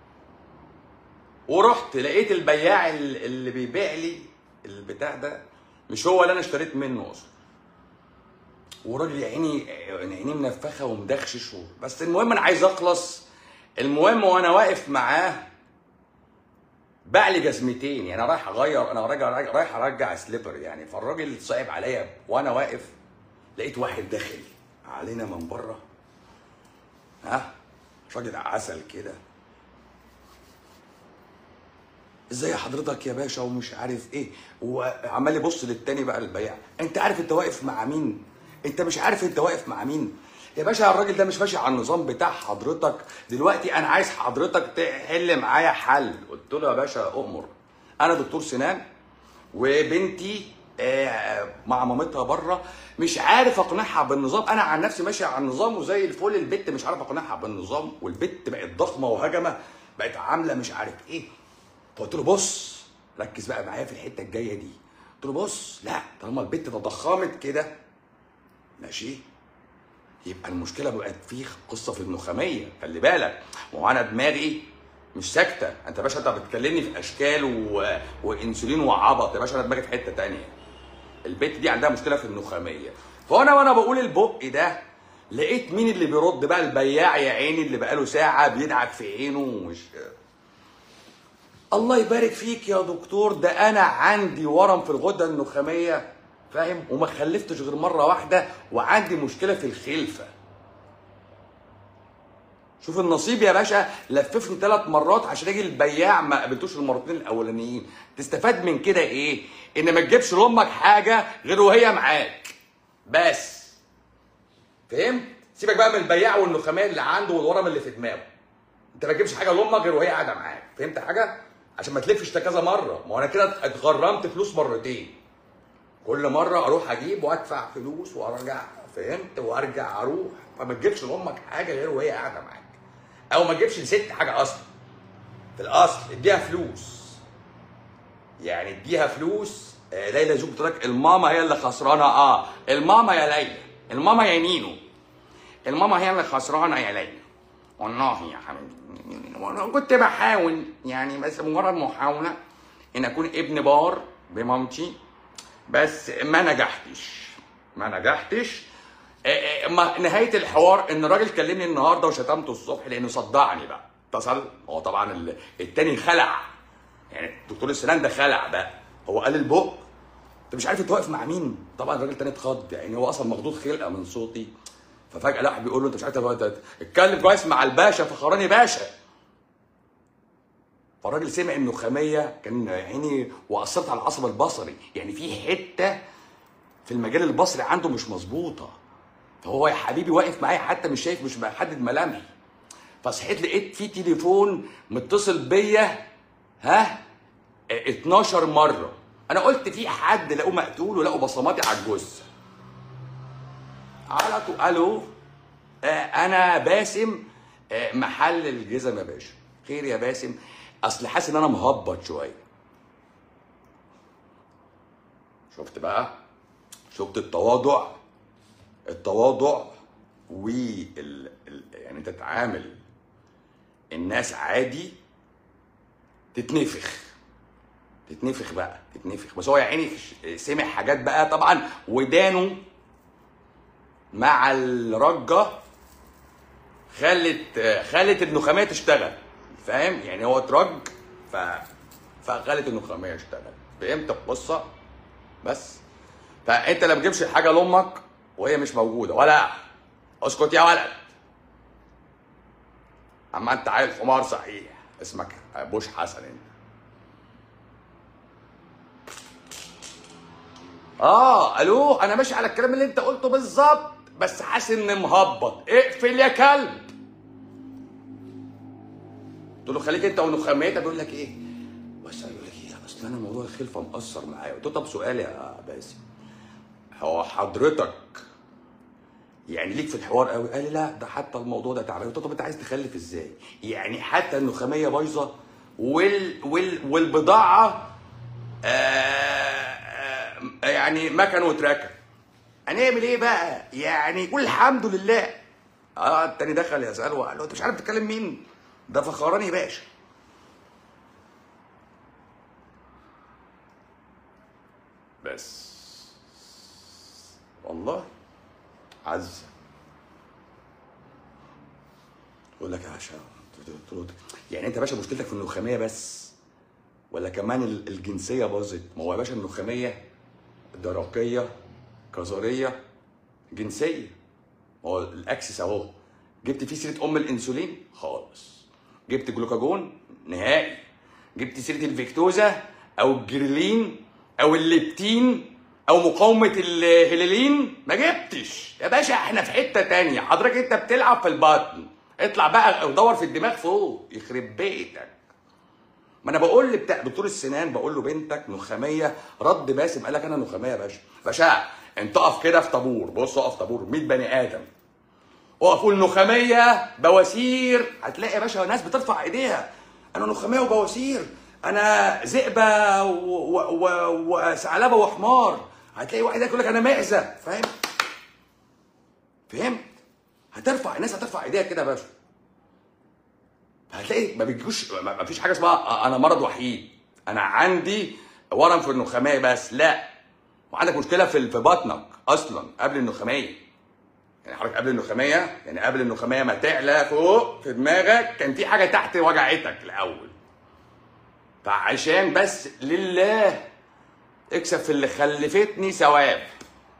ورحت لقيت البياع ال- اللي بيبيع لي البتاع ده مش هو اللي انا اشتريت منه اصلا وراجل يا عيني عينيه منفخه ومدخشش و- بس المهم انا عايز اخلص المهم وانا واقف معاه باع لي جزمتين يعني انا رايح اغير انا راجع رايح رايح ارجع سليبر يعني فالراجل صعب عليا وانا واقف لقيت واحد داخل علينا من بره ها راجل عسل كده ازاي حضرتك يا باشا ومش عارف ايه وعمال يبص للتاني بقى البياع انت عارف انت واقف مع مين انت مش عارف انت واقف مع مين يا باشا الراجل ده مش ماشي على النظام بتاع حضرتك دلوقتي انا عايز حضرتك تحل معايا حل قلت له يا باشا امر انا دكتور سنان وبنتي آه، مع مامتها بره مش عارف اقنعها بالنظام انا عن نفسي ماشي على النظام وزي الفل البت مش عارف اقنعها بالنظام والبت بقت ضخمه وهجمه بقت عامله مش عارف ايه فقلت له بص ركز بقى معايا في الحته الجايه دي قلت له بص لا طالما البت تضخمت كده ماشي يبقى المشكله بقت في قصه في النخاميه خلي بالك ما هو انا دماغي مش ساكته انت يا باشا انت بتكلمني في اشكال و... وانسولين وعبط يا باشا انا دماغي في حته تانية البت دي عندها مشكله في النخاميه فانا وانا بقول البق ده لقيت مين اللي بيرد بقى البياع يا عيني اللي بقاله ساعه بيدعك في عينه ومش الله يبارك فيك يا دكتور ده انا عندي ورم في الغده النخاميه فاهم وما خلفتش غير مره واحده وعندي مشكله في الخلفه شوف النصيب يا باشا لففني ثلاث مرات عشان اجي البياع ما قابلتوش المرتين الاولانيين تستفاد من كده ايه ان ما تجيبش لامك حاجه غير وهي معاك بس فهمت سيبك بقى من البياع والنخاميه اللي عنده والورم اللي في دماغه انت ما تجيبش حاجه لامك غير وهي قاعده معاك فهمت حاجه عشان ما تلفش ده كذا مره ما هو انا كده اتغرمت فلوس مرتين كل مره اروح اجيب وادفع فلوس وارجع فهمت وارجع اروح فما تجيبش لامك حاجه غير وهي قاعده معاك او ما تجيبش لست حاجه اصلا في الاصل اديها فلوس يعني اديها فلوس آه، ليلى زوج بتقول لك الماما هي اللي خسرانه اه الماما يا ليلى الماما يا نينو الماما هي اللي خسرانه يا ليلى والله يا حبيبي وانا كنت بحاول يعني بس مجرد محاوله ان اكون ابن بار بمامتي بس ما نجحتش ما نجحتش آه، آه، ما- نهايه الحوار ان الراجل كلمني النهارده وشتمته الصبح لانه صدعني بقى اتصل هو طبعا ال- التاني خلع يعني دكتور السنان ده خلع بقى هو قال البق انت مش عارف انت واقف مع مين طبعا الراجل التاني اتخض يعني هو اصلا مخضوض خلقه من صوتي ففجاه لا بيقول له انت مش عارف انت اتكلم كويس مع الباشا فخراني باشا فالراجل سمع انه خاميه كان يعني واثرت على العصب البصري يعني في حته في المجال البصري عنده مش مظبوطه فهو يا حبيبي واقف معايا حتى مش شايف مش محدد ملامحي فصحيت لقيت في تليفون متصل بيا ها اه، 12 مره انا قلت في حد لقوه مقتول ولقوا بصماتي على الجثه على طول الو آه، انا باسم آه، محل الجزم يا باشا خير يا باسم اصل حاسس ان انا مهبط شويه شفت بقى شفت التواضع التواضع وال ال... يعني انت تتعامل الناس عادي تتنفخ تتنفخ بقى تتنفخ بس هو يا عيني سمع حاجات بقى طبعا ودانه مع الرجه خلت خلت النخاميه تشتغل فاهم يعني هو اترج ف فخلت النخاميه تشتغل فهمت القصه بس فانت لما تجيبش حاجه لامك وهي مش موجوده ولا اسكت يا ولد اما انت عيل حمار صحيح اسمك بوش حسن انت اه الو انا ماشي على الكلام اللي انت قلته بالظبط بس حاسس اني مهبط اقفل يا كلب قلت له خليك انت ونخاميتك بيقول لك ايه بس يقول لك ايه اصل انا موضوع الخلفه مأثر معايا قلت له طب سؤال يا باسم هو حضرتك يعني ليك في الحوار قوي قال لي لا ده حتى الموضوع ده تعبان قلت له طب انت عايز تخلف ازاي يعني حتى النخاميه بايظه وال وال والبضاعه آه آه يعني مكن وتركن هنعمل ايه بقى يعني قول الحمد لله اه التاني دخل يساله وقال له انت مش عارف تتكلم مين ده فخراني باشا بس والله عز يقول لك يا باشا قلت له يعني انت يا باشا مشكلتك في النخاميه بس ولا كمان ال- الجنسيه باظت ما هو يا باشا النخاميه درقيه كظريه جنسيه ما هو الاكسس اهو جبت فيه سيره ام الانسولين خالص جبت جلوكاجون نهائي جبت سيره الفيكتوزا او الجريلين او الليبتين او مقاومه الهلالين ما جبتش يا باشا احنا في حته تانية حضرتك انت بتلعب في البطن اطلع بقى ودور في الدماغ فوق يخرب بيتك ما انا بقول لبتاع دكتور السنان بقول له بنتك نخاميه رد باسم قال لك انا نخاميه يا باشا باشا انت اقف كده في طابور بص اقف طابور 100 بني ادم اقف قول نخاميه بواسير هتلاقي يا باشا ناس بترفع ايديها انا نخاميه وبواسير انا ذئبه و- و- و- وثعلبه وحمار هتلاقي واحد يقول لك انا معزه فاهم فهمت هترفع الناس هترفع ايديها كده يا باشا هتلاقي ما بيجوش ما ما فيش حاجه اسمها انا مرض وحيد انا عندي ورم في النخاميه بس لا وعندك مشكله في في بطنك اصلا قبل النخاميه يعني حضرتك قبل النخاميه يعني قبل النخاميه ما تعلى فوق في دماغك كان في حاجه تحت وجعتك الاول فعشان بس لله اكسب في اللي خلفتني ثواب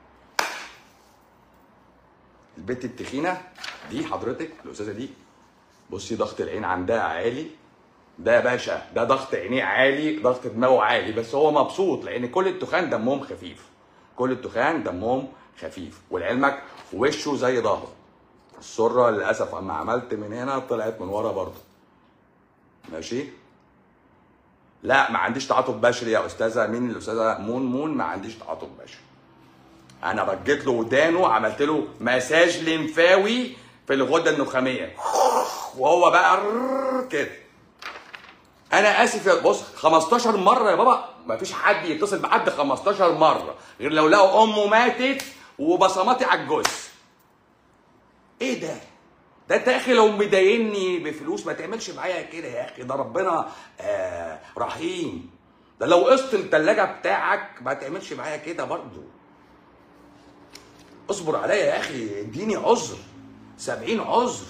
البت التخينه دي حضرتك الاستاذه دي بصي ضغط العين عندها عالي ده يا باشا ده ضغط عينيه عالي ضغط دماغه عالي بس هو مبسوط لان كل التخان دمهم خفيف كل التخان دمهم خفيف ولعلمك وشه زي ظهره السره للاسف اما عملت من هنا طلعت من ورا برضه ماشي لا ما عنديش تعاطف بشري يا استاذه مين الاستاذه مون مون ما عنديش تعاطف بشري انا رجيت له ودانه عملت له مساج لمفاوي في الغده النخاميه وهو بقى كده انا اسف يا بص 15 مره يا بابا ما فيش حد يتصل بحد 15 مره غير لو لقوا امه ماتت وبصماتي على الجثه ايه ده ده انت يا اخي لو مضايقني بفلوس ما تعملش معايا كده يا اخي ده ربنا آه رحيم ده لو قسط التلاجة بتاعك ما تعملش معايا كده برضو اصبر عليا يا اخي اديني عذر سبعين عذر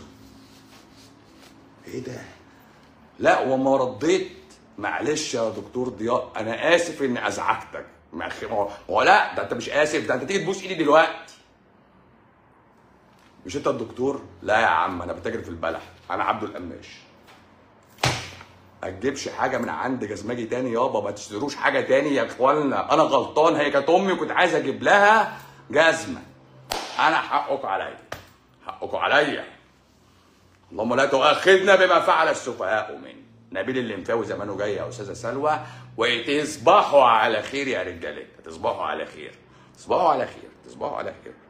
ايه ده لا وما رديت معلش يا دكتور ضياء انا اسف اني ازعجتك ما أخي- هو هو لا ده انت مش اسف ده انت تيجي تبوس ايدي دلوقتي مش انت الدكتور لا يا عم انا بتاجر في البلح انا عبده القماش ما تجيبش حاجه من عند جزمجي تاني يابا ما تشتروش حاجه تاني يا اخوانا انا غلطان هي كانت امي وكنت عايز اجيب لها جزمه انا حقكم عليا حقكم عليا اللهم لا تؤاخذنا بما فعل السفهاء مني نبيل الليمفاوي زمانه جاي يا استاذه سلوى وتصبحوا على خير يا رجاله تصبحوا على خير تصبحوا على خير تصبحوا على خير